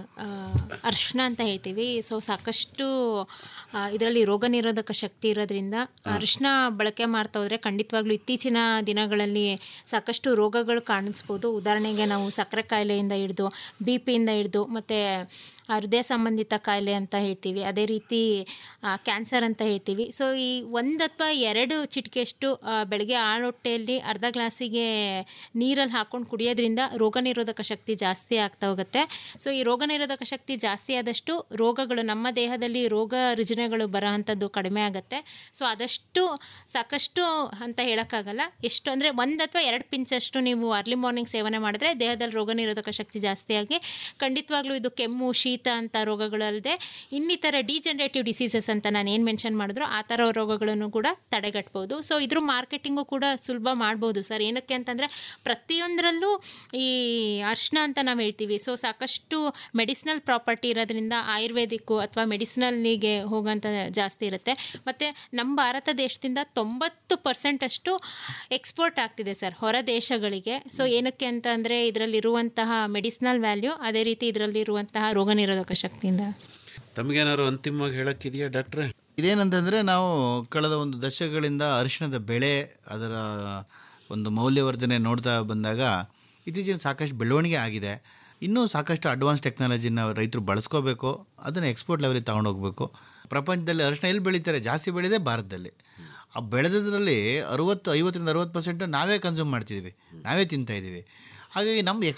ಅರ್ಶಿನ ಅಂತ ಹೇಳ್ತೀವಿ ಸೊ ಸಾಕಷ್ಟು ಇದರಲ್ಲಿ ರೋಗ ನಿರೋಧಕ ಶಕ್ತಿ ಇರೋದ್ರಿಂದ ಅರಿಶಿನ ಬಳಕೆ ಮಾಡ್ತಾ ಹೋದರೆ ಖಂಡಿತವಾಗ್ಲೂ ಇತ್ತೀಚಿನ ದಿನಗಳಲ್ಲಿ ಸಾಕಷ್ಟು ರೋಗಗಳು ಕಾಣಿಸ್ಬೋದು ಉದಾಹರಣೆಗೆ ನಾವು ಸಕ್ಕರೆ ಕಾಯಿಲೆಯಿಂದ ಹಿಡಿದು ಬಿ ಪಿಯಿಂದ ಹಿಡಿದು ಮತ್ತು ಹೃದಯ ಸಂಬಂಧಿತ ಕಾಯಿಲೆ ಅಂತ ಹೇಳ್ತೀವಿ ಅದೇ ರೀತಿ ಕ್ಯಾನ್ಸರ್ ಅಂತ ಹೇಳ್ತೀವಿ ಸೊ ಈ ಒಂದು ಅಥವಾ ಎರಡು ಚಿಟಿಕೆಯಷ್ಟು ಆ, ಬೆಳಗ್ಗೆ ಆಳೊಟ್ಟೆಯಲ್ಲಿ ಅರ್ಧ ಗ್ಲಾಸಿಗೆ ನೀರಲ್ಲಿ ಹಾಕ್ಕೊಂಡು ಕುಡಿಯೋದ್ರಿಂದ ರೋಗ ನಿರೋಧಕ ಶಕ್ತಿ ಜಾಸ್ತಿ ಆಗ್ತಾ ಹೋಗುತ್ತೆ ಸೊ ಈ ರೋಗ ನಿರೋಧಕ ಶಕ್ತಿ ಜಾಸ್ತಿ ಆದಷ್ಟು ರೋಗಗಳು ನಮ್ಮ ದೇಹದಲ್ಲಿ ರೋಗ ರುಜಿನಗಳು ಬರೋ ಅಂಥದ್ದು ಕಡಿಮೆ ಆಗುತ್ತೆ ಸೊ ಆದಷ್ಟು ಸಾಕಷ್ಟು ಅಂತ ಹೇಳೋಕ್ಕಾಗಲ್ಲ ಎಷ್ಟು ಅಂದರೆ ಒಂದು ಅಥವಾ ಎರಡು ಪಿಂಚಷ್ಟು ನೀವು ಅರ್ಲಿ ಮಾರ್ನಿಂಗ್ ಸೇವನೆ ಮಾಡಿದ್ರೆ ದೇಹದಲ್ಲಿ ರೋಗ ನಿರೋಧಕ ಶಕ್ತಿ ಜಾಸ್ತಿಯಾಗಿ ಖಂಡಿತವಾಗ್ಲೂ ಇದು ಕೆಮ್ಮು ಶೀತ ಶೀತ ಅಂತ ರೋಗಗಳಲ್ಲದೆ ಇನ್ನಿತರ ಡಿಜನರೇಟಿವ್ ಡಿಸೀಸಸ್ ಅಂತ ನಾನು ಏನು ಮೆನ್ಷನ್ ಮಾಡಿದ್ರು ಆ ಥರ ರೋಗಗಳನ್ನು ಕೂಡ ತಡೆಗಟ್ಬೋದು ಸೊ ಇದ್ರ ಮಾರ್ಕೆಟಿಂಗು ಕೂಡ ಸುಲಭ ಮಾಡ್ಬೋದು ಸರ್ ಏನಕ್ಕೆ ಅಂತಂದರೆ ಪ್ರತಿಯೊಂದರಲ್ಲೂ ಈ ಅರ್ಶಿನ ಅಂತ ನಾವು ಹೇಳ್ತೀವಿ ಸೊ ಸಾಕಷ್ಟು ಮೆಡಿಸಿನಲ್ ಪ್ರಾಪರ್ಟಿ ಇರೋದ್ರಿಂದ ಆಯುರ್ವೇದಿಕ್ಕು ಅಥವಾ ಮೆಡಿಸಿನಲ್ಲಿಗೆ ಹೋಗೋಂಥ ಜಾಸ್ತಿ ಇರುತ್ತೆ ಮತ್ತು ನಮ್ಮ ಭಾರತ ದೇಶದಿಂದ ತೊಂಬತ್ತು ಪರ್ಸೆಂಟ್ ಅಷ್ಟು ಎಕ್ಸ್ಪೋರ್ಟ್ ಆಗ್ತಿದೆ ಸರ್ ಹೊರ ದೇಶಗಳಿಗೆ ಸೊ ಏನಕ್ಕೆ ಅಂತ ಅಂದರೆ ಇದರಲ್ಲಿರುವಂತಹ ಮೆಡಿಸಿನಲ್ ವ್ಯಾಲ್ಯೂ ಅದೇ ರೀತಿ ಇದರಲ್ಲಿರುವಂತಹ ರೋಗ ನಿರೋಧಕ ಶಕ್ತಿಯಿಂದ ತಮಗೇನಾದ್ರು ಅಂತಿಮವಾಗಿ ಹೇಳಕ್ಕಿದೆಯಾ ಡಾಕ್ಟ್ರೆ ಇದೇನಂತಂದರೆ ನಾವು ಕಳೆದ ಒಂದು ದಶಕಗಳಿಂದ ಅರಿಶಿಣದ ಬೆಳೆ ಅದರ ಒಂದು ಮೌಲ್ಯವರ್ಧನೆ ನೋಡ್ತಾ ಬಂದಾಗ ಇತ್ತೀಚಿನ ಸಾಕಷ್ಟು ಬೆಳವಣಿಗೆ ಆಗಿದೆ ಇನ್ನೂ ಸಾಕಷ್ಟು ಅಡ್ವಾನ್ಸ್ ಟೆಕ್ನಾಲಜಿನ ರೈತರು ಬಳಸ್ಕೋಬೇಕು ಅದನ್ನು ಎಕ್ಸ್ಪೋರ್ಟ್ ಲೆವೆಲಿಗೆ ತಗೊಂಡೋಗ್ಬೇಕು ಪ್ರಪಂಚದಲ್ಲಿ ಅರಿಶಿಣ ಎಲ್ಲಿ ಬೆಳೀತಾರೆ ಜಾಸ್ತಿ ಬೆಳೆದೇ ಭಾರತದಲ್ಲಿ ಆ ಬೆಳೆದದ್ರಲ್ಲಿ ಅರುವತ್ತು ಐವತ್ತರಿಂದ ಅರುವತ್ತು ಪರ್ಸೆಂಟು ನಾವೇ ಕನ್ಸ್ಯೂಮ್ ಮಾಡ್ತಿದ್ದೀವಿ ನಾವೇ ತಿಂತಾ ಇದ್ದೀವಿ ಹಾಗಾಗಿ ನಮ್ಮ